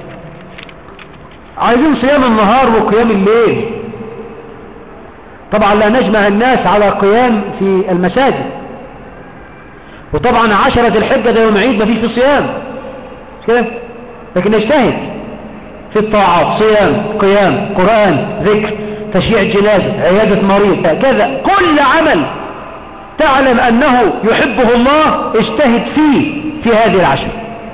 عايزين صيام النهار وقيام الليل طبعا لا نجمع الناس على قيام في المساجد وطبعا عشرة الحجة ده يوم عيد ما فيش في صيام مش كده لكن نجتهد في الطاعات صيام قيام قرآن ذكر تشييع جنازة عيادة مريض كذا كل عمل تعلم أنه يحبه الله اجتهد فيه في هذه العشر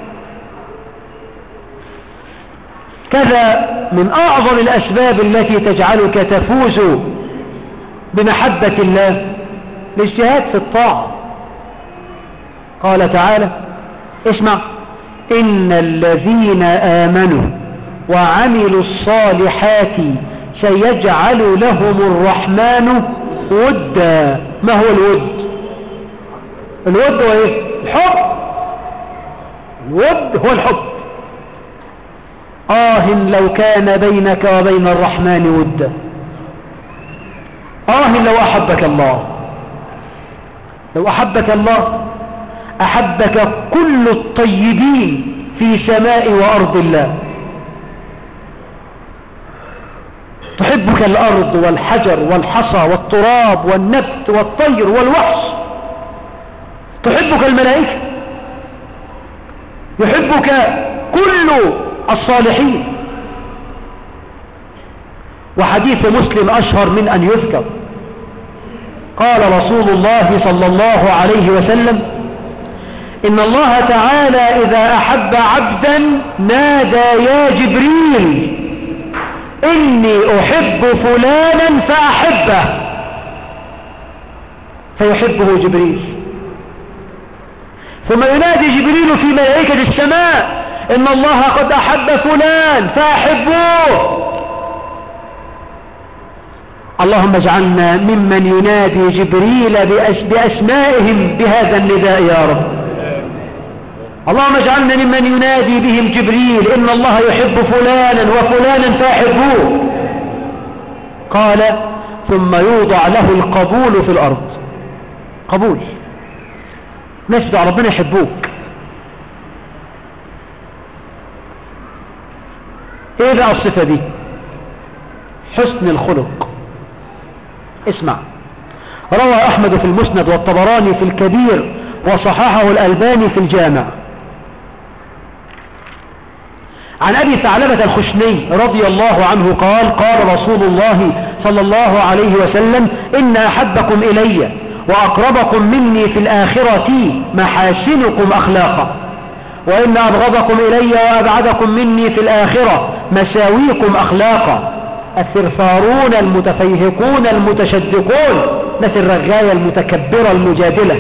كذا من أعظم الأسباب التي تجعلك تفوز بمحبة الله الاجتهاد في الطاعة قال تعالى اسمع إن الذين آمنوا وعملوا الصالحات سيجعل لهم الرحمن ودا ما هو الود الود هو ايه الحب الود هو الحب آه لو كان بينك وبين الرحمن ودا آه لو أحبك الله لو أحبك الله أحبك كل الطيبين في سماء وأرض الله تحبك الأرض والحجر والحصى والتراب والنبت والطير والوحش تحبك الملائكة يحبك كل الصالحين وحديث مسلم أشهر من أن يذكر قال رسول الله صلى الله عليه وسلم إن الله تعالى إذا أحب عبدا نادى يا جبريل إني أحب فلانا فأحبه فيحبه جبريل ثم ينادي جبريل في ملائكة السماء إن الله قد أحب فلان فأحبوه اللهم اجعلنا ممن ينادي جبريل بأس بأسمائهم بهذا النداء يا رب اللهم اجعلنا ممن ينادي بهم جبريل إن الله يحب فلانا وفلانا فأحبوه قال ثم يوضع له القبول في الأرض قبول ناس بتاع ربنا يحبوك ايه بقى الصفة دي حسن الخلق اسمع روى احمد في المسند والطبراني في الكبير وصححه الالباني في الجامع عن ابي ثعلبة الخشني رضي الله عنه قال قال رسول الله صلى الله عليه وسلم ان احبكم الي واقربكم مني في الاخرة محاسنكم اخلاقا وإن أبغضكم إلي وأبعدكم مني في الآخرة مساويكم أخلاقا الثرثارون المتفيهقون المتشدقون ناس الرغاية المتكبرة المجادلة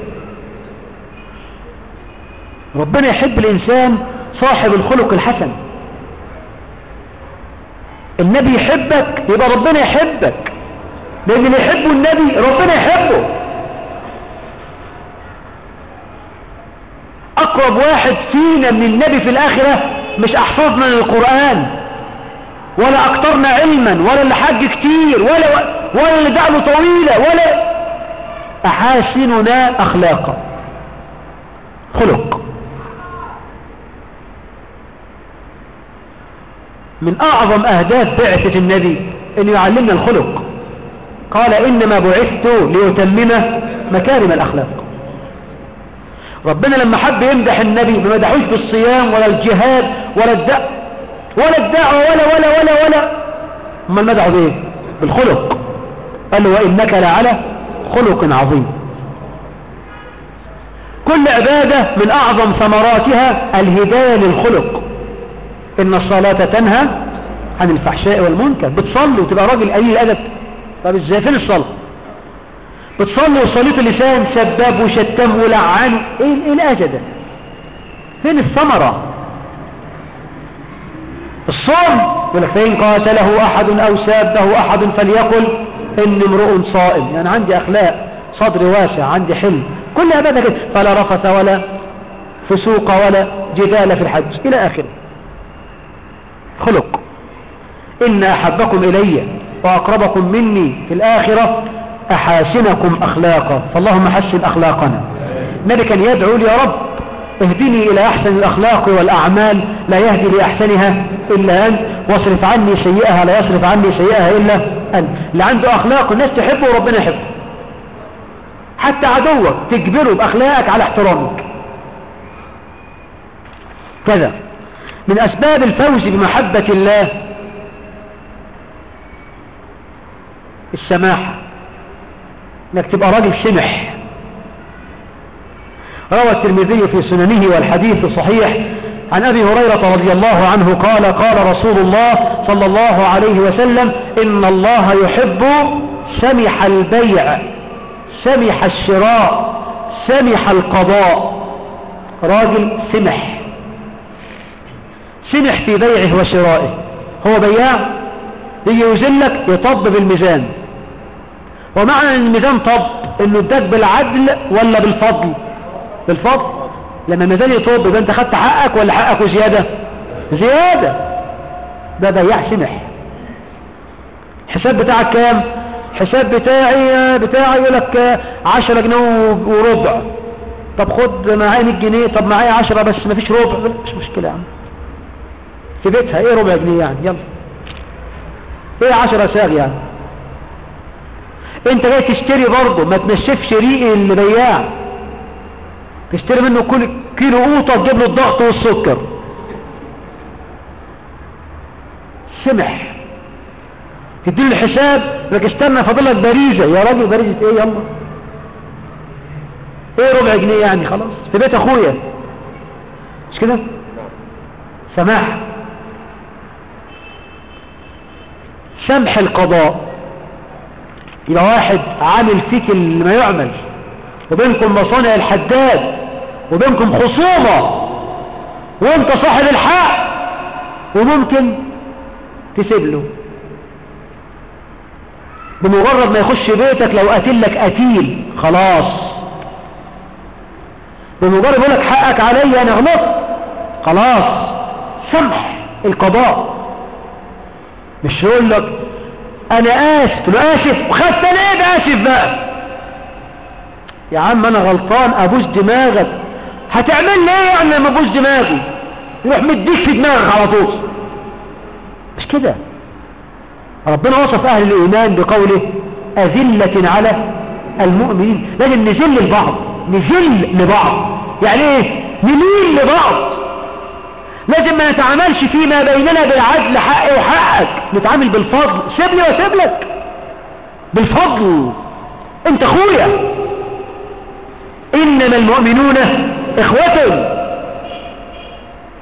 ربنا يحب الإنسان صاحب الخلق الحسن النبي يحبك يبقى ربنا يحبك لأن اللي يحبه النبي ربنا يحبه أقرب واحد فينا من النبي في الآخرة مش أحفظنا للقرآن ولا أكترنا علما ولا اللي حج كتير ولا ولا اللي دعوه طويلة ولا أحاسننا أخلاقا خلق من أعظم أهداف بعثة النبي أن يعلمنا الخلق قال إنما بعثت ليتمم مكارم الأخلاق ربنا لما حب يمدح النبي ما مدحوش بالصيام ولا الجهاد ولا الدعوة ولا الدعوة ولا ولا ولا ولا ما مدحوا بايه بالخلق قال له وإنك لعلى خلق عظيم كل عبادة من أعظم ثمراتها الهداية للخلق إن الصلاة تنهى عن الفحشاء والمنكر بتصلي وتبقى راجل قليل الأدب طب ازاي فين الصلاة بتصلي وصليت اللسان سباب وشتم ولعان ايه, إيه الأجة ده فين الثمرة الصوم يقول لك فإن قاتله أحد أو سابه أحد فليقل إني امرؤ صائم يعني عندي أخلاق صدر واسع عندي حلم كل عبادة كده فلا رفث ولا فسوق ولا جدال في الحج إلى آخره خلق إن أحبكم إلي وأقربكم مني في الآخرة أحاسنكم أخلاقا فاللهم حسن أخلاقنا النبي كان يدعو لي يا رب اهدني إلى أحسن الأخلاق والأعمال لا يهدي لأحسنها إلا أنت واصرف عني سيئها لا يصرف عني سيئها إلا أنت اللي عنده أخلاق الناس تحبه وربنا يحبه حتى عدوك تجبره بأخلاقك على احترامك كذا من أسباب الفوز بمحبة الله السماحة انك تبقى راجل سمح روى الترمذي في سننه والحديث صحيح عن أبي هريرة رضي الله عنه قال قال رسول الله صلى الله عليه وسلم إن الله يحب سمح البيع سمح الشراء سمح القضاء راجل سمح سمح في بيعه وشرائه هو بياع يجي يوزن يطب بالميزان ومعنى ان الميزان طب انه اداك بالعدل ولا بالفضل بالفضل لما الميزان يطب يبقى انت خدت حقك ولا حقك وزيادة زيادة ده بياع سمح الحساب بتاعك كام حساب بتاعي بتاعي يقول لك 10 جنيه وربع طب خد معايا 100 جنيه طب معايا 10 بس مفيش ربع مش مشكلة يا عم في بيتها ايه ربع جنيه يعني يلا ايه 10 ساغ يعني انت جاي تشتري برضه ما تنشفش ريق اللي بياع تشتري منه كل كيلو قوطة تجيب له الضغط والسكر سمح تديله الحساب لك استنى فاضلك باريزة يا راجل باريزة ايه يلا ايه ربع جنيه يعني خلاص في بيت اخويا مش كده سماح سمح القضاء يبقى واحد عامل فيك اللي ما يعمل وبينكم مصانع الحداد وبينكم خصومة وانت صاحب الحق وممكن تسيب له بمجرد ما يخش بيتك لو قتل لك قتيل خلاص بمجرد يقول لك حقك علي انا غلطت خلاص سمح القضاء مش يقول لك انا اسف له اسف وخدت انا ايه باسف بقى يا عم انا غلطان ابوس دماغك هتعمل لي ايه يعني لما ابوس دماغي يروح مديك في دماغك على طول مش كده ربنا وصف اهل الايمان بقوله اذلة على المؤمنين لازم نذل لبعض نذل لبعض يعني ايه نميل لبعض لازم ما نتعاملش فيما بيننا بالعدل حقي وحقك نتعامل بالفضل سيبني وسيب لك بالفضل انت اخويا انما المؤمنون اخوة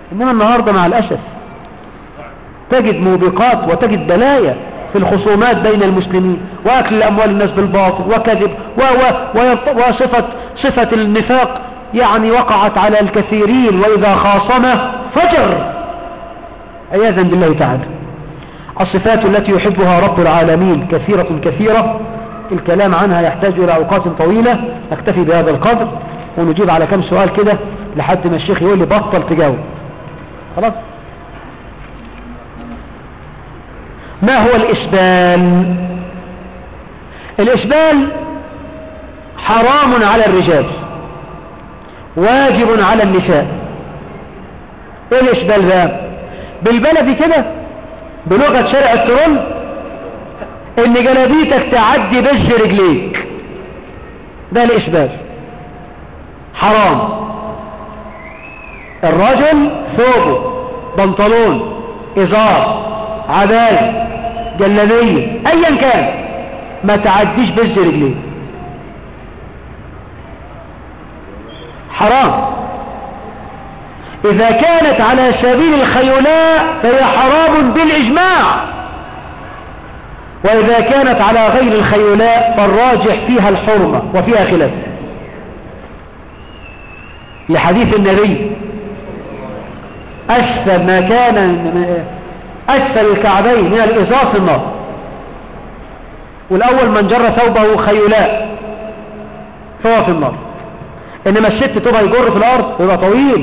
إنما النهاردة مع الأسف تجد موبقات وتجد بلايا في الخصومات بين المسلمين وأكل الأموال الناس بالباطل وكذب و و وصفة صفة النفاق يعني وقعت على الكثيرين وإذا خاصمه فجر عياذا بالله تعالى الصفات التي يحبها رب العالمين كثيرة كثيرة الكلام عنها يحتاج إلى أوقات طويلة نكتفي بهذا القدر ونجيب على كم سؤال كده لحد ما الشيخ يقول لي بطل تجاوب خلاص ما هو الإسبال الإسبال حرام على الرجال واجب على النساء ايه الإسبال بقى بالبلدي كده بلغة شرع الترول ان جلابيتك تعدي بج رجليك ده الإسبال حرام الرجل ثوبه بنطلون إزار عباية جلابية ايا كان ما تعديش بز رجليه حرام اذا كانت على سبيل الخيلاء فهي حرام بالاجماع واذا كانت على غير الخيلاء فالراجح فيها الحرمة وفيها خلاف لحديث النبي أسفل ما كان أسفل الكعبين من الإزار في النار والأول من جر ثوبه خيلاء فهو في النار إنما الست تبقى يجر في الأرض ويبقى طويل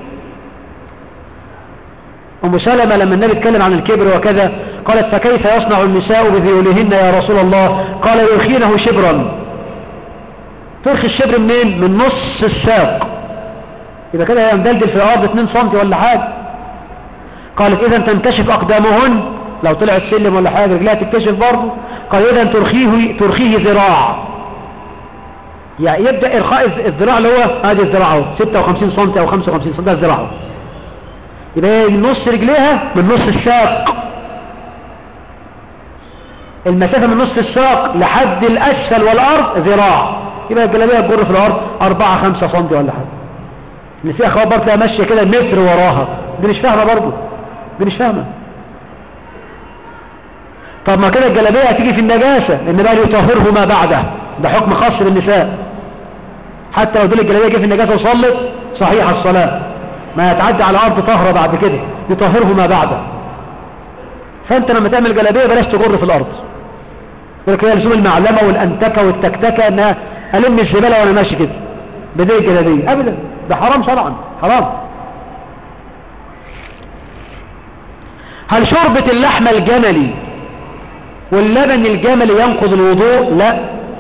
أم سلمة لما النبي اتكلم عن الكبر وكذا قالت فكيف يصنع النساء بذيولهن يا رسول الله قال يرخينه شبرا ترخي الشبر منين من نص الساق يبقى كده هي مدلدل في الأرض 2 سم ولا حاجة قالت إذا تنكشف أقدامهن لو طلعت سلم ولا حاجة رجلها تكتشف برضه قال إذا ترخيه, ترخيه ذراع يعني يبدأ إرخاء الذراع اللي هو هذه الذراع اهو 56 سم أو 55 سم ده الذراع يبقى من نص رجليها من نص الساق المسافة من نص الساق لحد الأسفل والأرض ذراع يبقى الجلابية تجر في الأرض 4 5 سم ولا حاجة اللي فيها خبر تلاقيها ماشية كده متر وراها دي مش فاهمة برضه دي مش فاهمة طب ما كده الجلابية هتيجي في النجاسة ان بقى يطهره ما بعده ده حكم خاص بالنساء حتى لو دول الجلابية جه في النجاسة وصلت صحيح الصلاة ما يتعدى على الارض طهرة بعد كده يطهره ما بعده فانت لما تعمل جلابية بلاش تجر في الارض يقول لك هي لزوم المعلمة والانتكة والتكتكة انها الم الزبالة وانا ماشي كده بدي الجلابية ابدا ده حرام شرعا حرام هل شربة اللحم الجملي واللبن الجملي ينقض الوضوء لا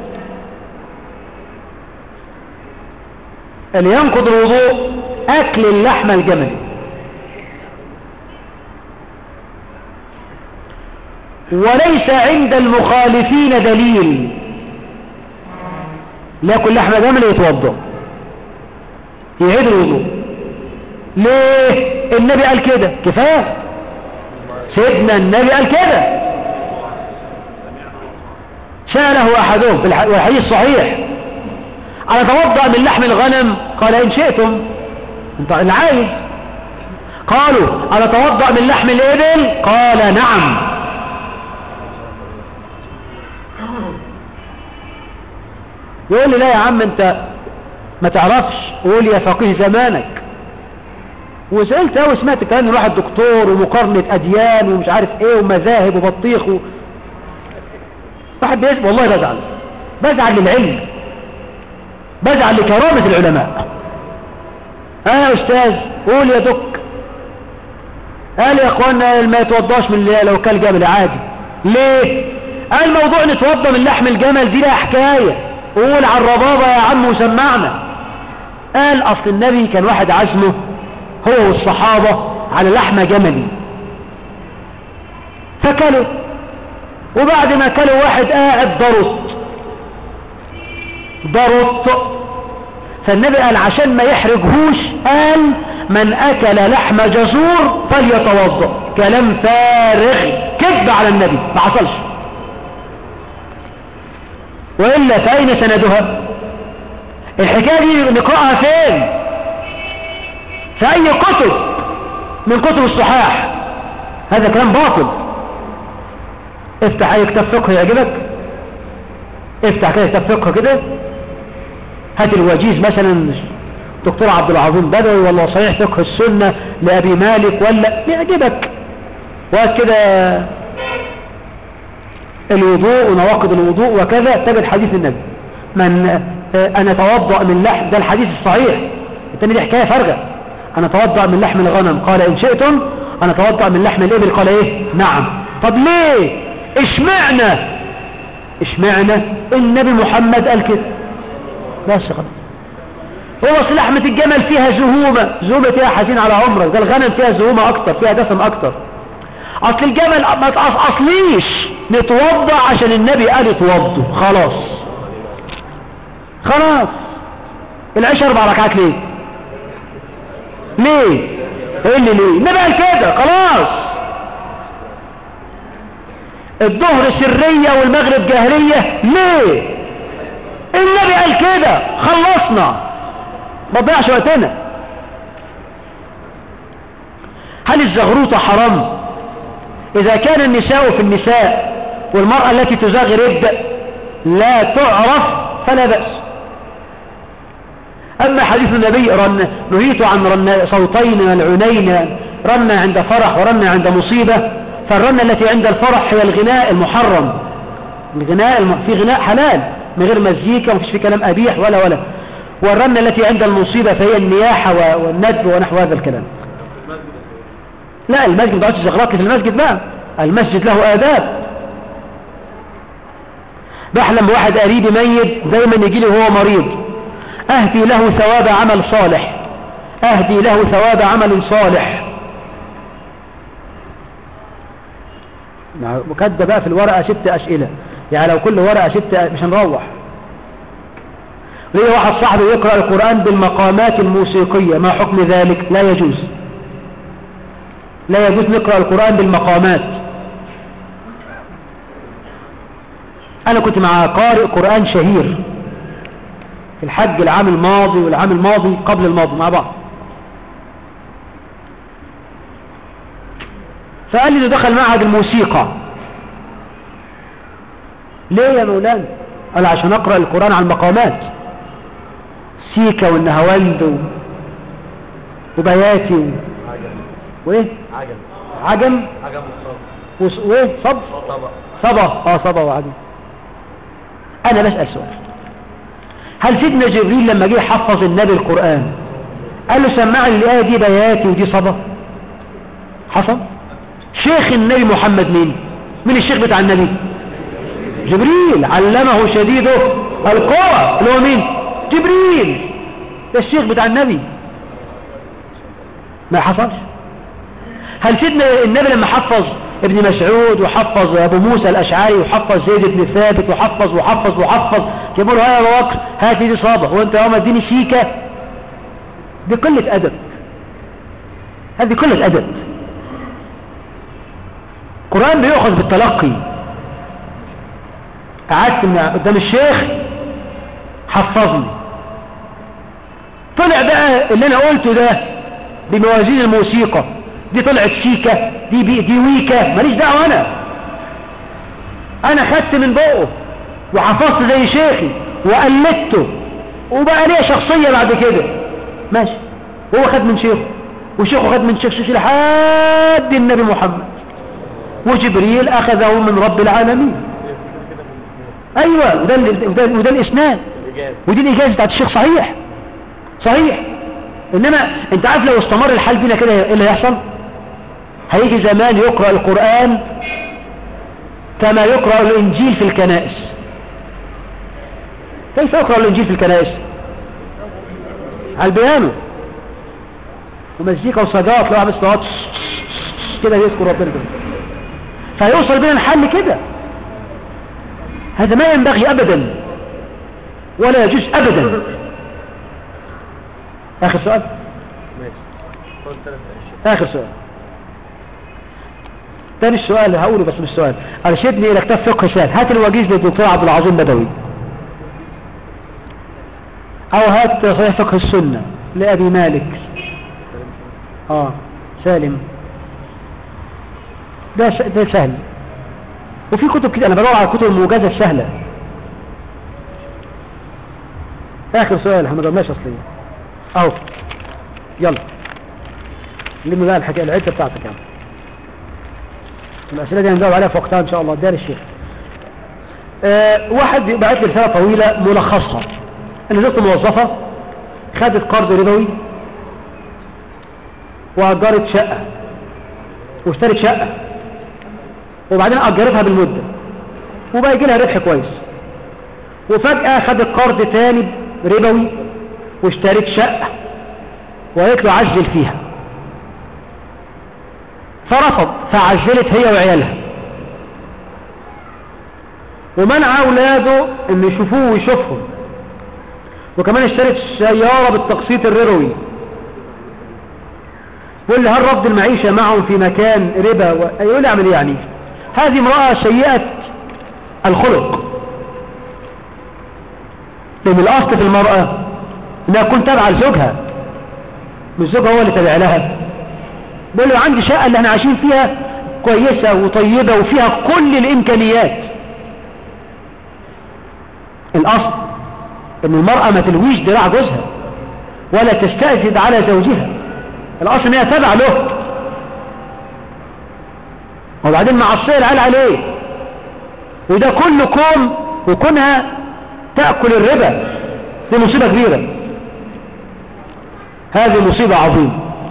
اللي ينقض الوضوء اكل اللحم الجملي وليس عند المخالفين دليل لا كل لحم جملي يتوضا يعيد الوضوء ليه النبي قال كده كفايه سيدنا النبي قال كده سأله أحدهم في الحديث صحيح أنا توضأ من لحم الغنم قال إن شئتم انت اللي عايز قالوا أنا توضأ من لحم الإبل قال نعم يقول لي لا يا عم انت ما تعرفش قول يا فقيه زمانك وسألت اوي سمعت كلام واحد دكتور ومقارنة اديان ومش عارف ايه ومذاهب وبطيخ و... واحد بيسمع والله بزعل بزعل للعلم بزعل لكرامة العلماء اه يا استاذ قول يا دك قال يا اخوانا ما يتوضاش من لو كان جمل عادي ليه قال موضوع نتوضى من لحم الجمل دي لها حكاية قول على الربابة يا عم وسمعنا قال اصل النبي كان واحد عزمه هو والصحابة على لحمة جملي فكلوا وبعد ما كلوا واحد قاعد ضرط ضرط فالنبي قال عشان ما يحرجهوش قال من اكل لحم جزور فليتوضا كلام فارغ كذب على النبي ما حصلش والا فاين سندها الحكايه دي نقراها فين في اي كتب من كتب الصحاح هذا كلام باطل افتح اي كتاب فقه يعجبك افتح كده كتاب فقه كده هات الوجيز مثلا دكتور عبد العظيم بدوي ولا صحيح فقه السنة لأبي مالك ولا يعجبك وهات كده الوضوء ونواقض الوضوء وكذا تجد حديث النبي من أنا توضأ من لحم ده الحديث الصحيح التاني دي حكاية فارغة أنا توضأ من لحم الغنم قال إن شئتم أنا توضأ من لحم الإبل قال إيه نعم طب ليه اشمعنا اشمعنا النبي محمد قال كده بس خلاص هو اصل لحمة الجمل فيها زهومة زهومة فيها حزين على عمرك ده الغنم فيها زهومة اكتر فيها دسم اكتر اصل الجمل ما تقصليش نتوضع عشان النبي قال اتوضوا خلاص خلاص العشاء اربع ركعات ليه ليه ايه اللي ليه النبي قال كده خلاص الظهر سرية والمغرب جهرية ليه النبي قال كده خلصنا ما تضيعش وقتنا هل الزغروطة حرام اذا كان النساء في النساء والمرأة التي تزغرد لا تعرف فلا بأس اما حديث النبي رن نهيت عن رن صوتين ملعونين رن عند فرح ورن عند مصيبة فالرنة التي عند الفرح هي الغناء المحرم الغناء في غناء حلال من غير مزيكا ومفيش في كلام أبيح ولا ولا والرنة التي عند المصيبة فهي النياحة والندب ونحو هذا الكلام لا المسجد ما تقعدش زغرات في المسجد بقى المسجد له آداب بحلم بواحد قريبي ميت دايما يجي لي وهو مريض أهدي له ثواب عمل صالح أهدي له ثواب عمل صالح مكدة بقى في الورقة ست أسئلة يعني لو كل ورقة ست مش هنروح ليه واحد صاحبي يقرأ القرآن بالمقامات الموسيقية ما حكم ذلك لا يجوز لا يجوز نقرأ القرآن بالمقامات أنا كنت مع قارئ قرآن شهير في الحج العام الماضي والعام الماضي قبل الماضي مع بعض فقال لي ده دخل معهد الموسيقى ليه يا مولانا قال عشان اقرأ القرآن على المقامات سيكا والنهواند و... وبياتي و... وايه عجم عجم عجم الصوت وص... وايه صب طبق صبا اه صبا وعجم انا بسأل سؤال هل سيدنا جبريل لما جه حفظ النبي القرآن قال له سمع لي الآية دي بياتي ودي صبا حصل شيخ النبي محمد مين مين الشيخ بتاع النبي جبريل علمه شديده القوة اللي هو مين جبريل ده الشيخ بتاع النبي ما حصلش هل سيدنا النبي لما حفظ ابن مسعود وحفظ ابو موسى الاشعري وحفظ زيد بن ثابت وحفظ وحفظ وحفظ يقول ها يا ابو بكر هات دي صابه وانت يوم اديني سيكه دي قله ادب هذه قله ادب القران بيؤخذ بالتلقي قعدت من قدام الشيخ حفظني طلع بقى اللي انا قلته ده بموازين الموسيقى دي طلعت سيكة دي, بي دي ويكة ماليش دعوة انا انا خدت من بقه وحفظت زي شيخي وقلدته وبقى ليه شخصية بعد كده ماشي هو خد من شيخه وشيخه خد من شيخ شيخ لحد النبي محمد وجبريل اخذه من رب العالمين ايوه وده, وده, وده الاسناد الإجابة ودي الاجازه بتاعت الشيخ صحيح صحيح انما انت عارف لو استمر الحال بينا كده ايه اللي هيحصل هيجي زمان يقرأ القرآن كما يقرأ الانجيل في الكنائس كيف يقرأ الانجيل في الكنائس على البيانو ومزيكا وصدات لو عم صلوات كده يذكر ربنا كده فيوصل بينا الحل كده هذا ما ينبغي ابدا ولا يجوز ابدا اخر سؤال ماشي قول ثلاث أشياء اخر سؤال تاني السؤال اللي هقوله بس مش سؤال ارشدني الى كتاب فقه سهل هات الوجيز للدكتور عبد العظيم بدوي او هات صحيح فقه السنة لابي مالك اه سالم ده س- ده سهل وفي كتب كده انا بدور على الكتب الموجزه السهله اخر سؤال احنا ما جاوبناش اصليا اهو يلا لم بقى الحكايه العده بتاعتك يعني الاسئله دي هنجاوب عليها في وقتها ان شاء الله دار الشيخ أه واحد بعت لي رساله طويله ملخصها ان زوجته موظفه خدت قرض ربوي واجرت شقه واشترت شقه وبعدين اجرتها بالمده وبقى يجي لها ربح كويس وفجاه خدت قرض تاني ربوي واشترت شقه وقالت له عجل فيها فرفض فعجلت هي وعيالها ومنع اولاده ان يشوفوه ويشوفهم وكمان اشترت سيارة بالتقسيط الربوي بيقول لي هل رفض المعيشة معهم في مكان ربا و... يقول لي اعمل ايه يعني هذه امرأة سيئة الخلق لان الاصل في المرأة انها تكون تابعة لزوجها مش زوجها هو اللي تابع لها بيقول له عندي شقة اللي احنا عايشين فيها كويسة وطيبة وفيها كل الامكانيات الاصل ان المرأة ما تلويش ذراع جوزها ولا تستأذد على زوجها الاصل ان هي تبع له وبعدين معصية العيال عليه وده كله كوم وكونها تأكل الربا دي مصيبة كبيرة هذه مصيبة عظيمة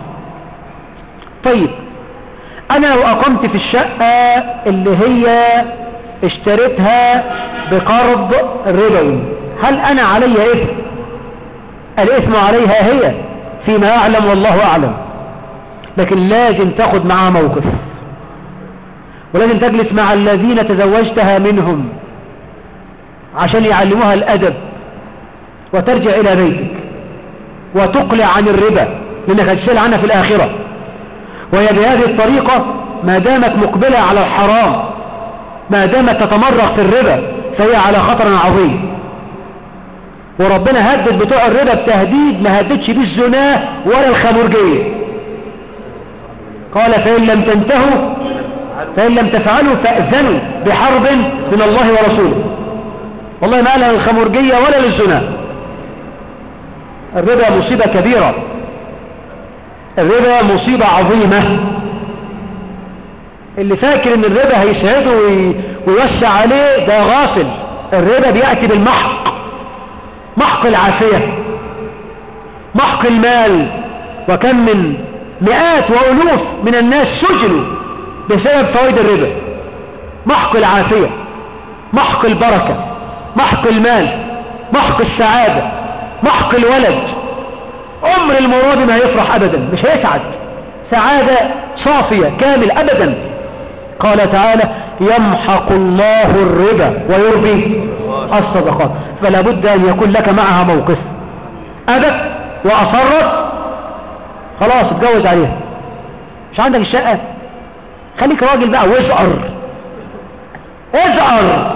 طيب انا لو اقمت في الشقة اللي هي اشتريتها بقرض ربوي هل انا علي اثم الاثم عليها هي فيما اعلم والله اعلم لكن لازم تاخد معها موقف ولازم تجلس مع الذين تزوجتها منهم عشان يعلموها الادب وترجع الى بيتك وتقلع عن الربا لانك هتشيل عنها في الاخره وهي بهذه الطريقة ما دامت مقبلة على الحرام ما دامت تتمرغ في الربا فهي على خطر عظيم وربنا هدد بتوع الربا بتهديد ما هددش بيه الزناه ولا الخمرجية قال فإن لم تنتهوا فإن لم تفعلوا فأذنوا بحرب من الله ورسوله والله ما لها الخمرجية ولا للزنا الربا مصيبة كبيرة الربا مصيبة عظيمة اللي فاكر ان الربا هيسعده وي- ويوسع عليه ده غافل الربا بيأتي بالمحق محق العافية محق المال وكم من مئات وألوف من الناس سجنوا بسبب فوائد الربا محق العافية محق البركة محق المال محق السعادة محق الولد عمر المراد ما يفرح ابدا مش هيسعد سعادة صافية كامل ابدا قال تعالى يمحق الله الربا ويربي الصدقات فلا بد ان يكون لك معها موقف ابت واصرت خلاص اتجوز عليها مش عندك الشقة خليك راجل بقى وازعر ازعر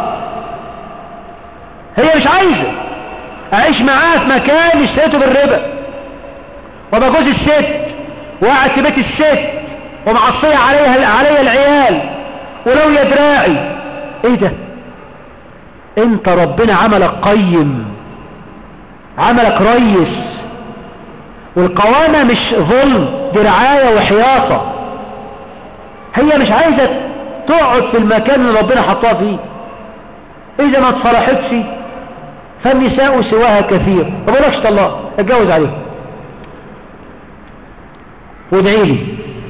هي مش عايزة اعيش معاها في مكان اشتريته بالربا وابقى جوز الست وقاعد في بيت الست ومعصية عليها عليا العيال ولو يا دراعي ايه ده انت ربنا عملك قيم عملك ريس والقوامة مش ظلم دي رعاية وحياطة هي مش عايزة تقعد في المكان اللي ربنا حطها فيه اذا ما اتصلحتش فالنساء سواها كثير ما بقولكش الله اتجوز عليها وادعي لي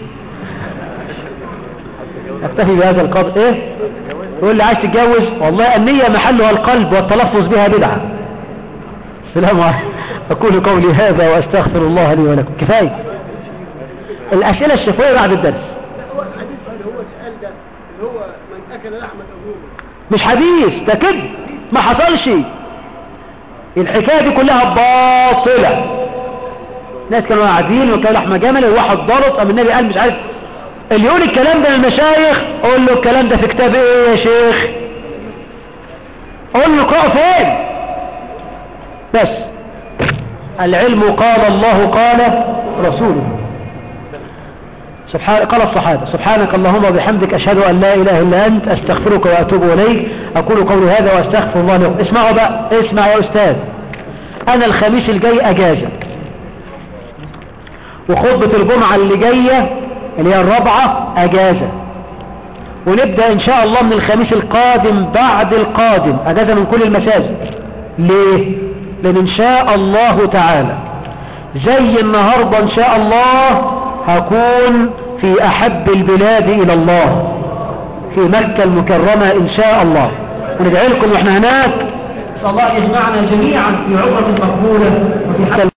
اكتفي بهذا القدر ايه يقول لي عايز تتجوز والله النية محلها القلب والتلفظ بها بدعة السلام عليكم اقول قولي هذا واستغفر الله لي ولكم كفاية الاسئلة الشفوية بعد الدرس هو الحديث اللي هو السؤال ده اللي هو من اكل لحمة ابوه مش حديث ده كده ما حصلش الحكاية دي كلها باطلة ناس كانوا قاعدين وكانوا لحمة جمل الواحد ضرط قام النبي قال مش عارف اللي يقول الكلام ده للمشايخ قول له الكلام ده في كتاب ايه يا شيخ قول له قرأ فين بس العلم قال الله قال رسوله سبحان قال الصحابة سبحانك اللهم وبحمدك أشهد أن لا إله إلا أنت أستغفرك وأتوب إليك أقول قولي هذا وأستغفر الله لكم اسمعوا بقى اسمع يا أستاذ أنا الخميس الجاي أجازة وخطبة الجمعة اللي جاية اللي هي الرابعة أجازة ونبدأ إن شاء الله من الخميس القادم بعد القادم أجازة من كل المساجد ليه؟ لأن إن شاء الله تعالى زي النهاردة إن شاء الله هكون في أحب البلاد إلى الله في مكة المكرمة إن شاء الله وندعي لكم وإحنا هناك صلى الله يجمعنا جميعا في عمرة مقبولة وفي حتى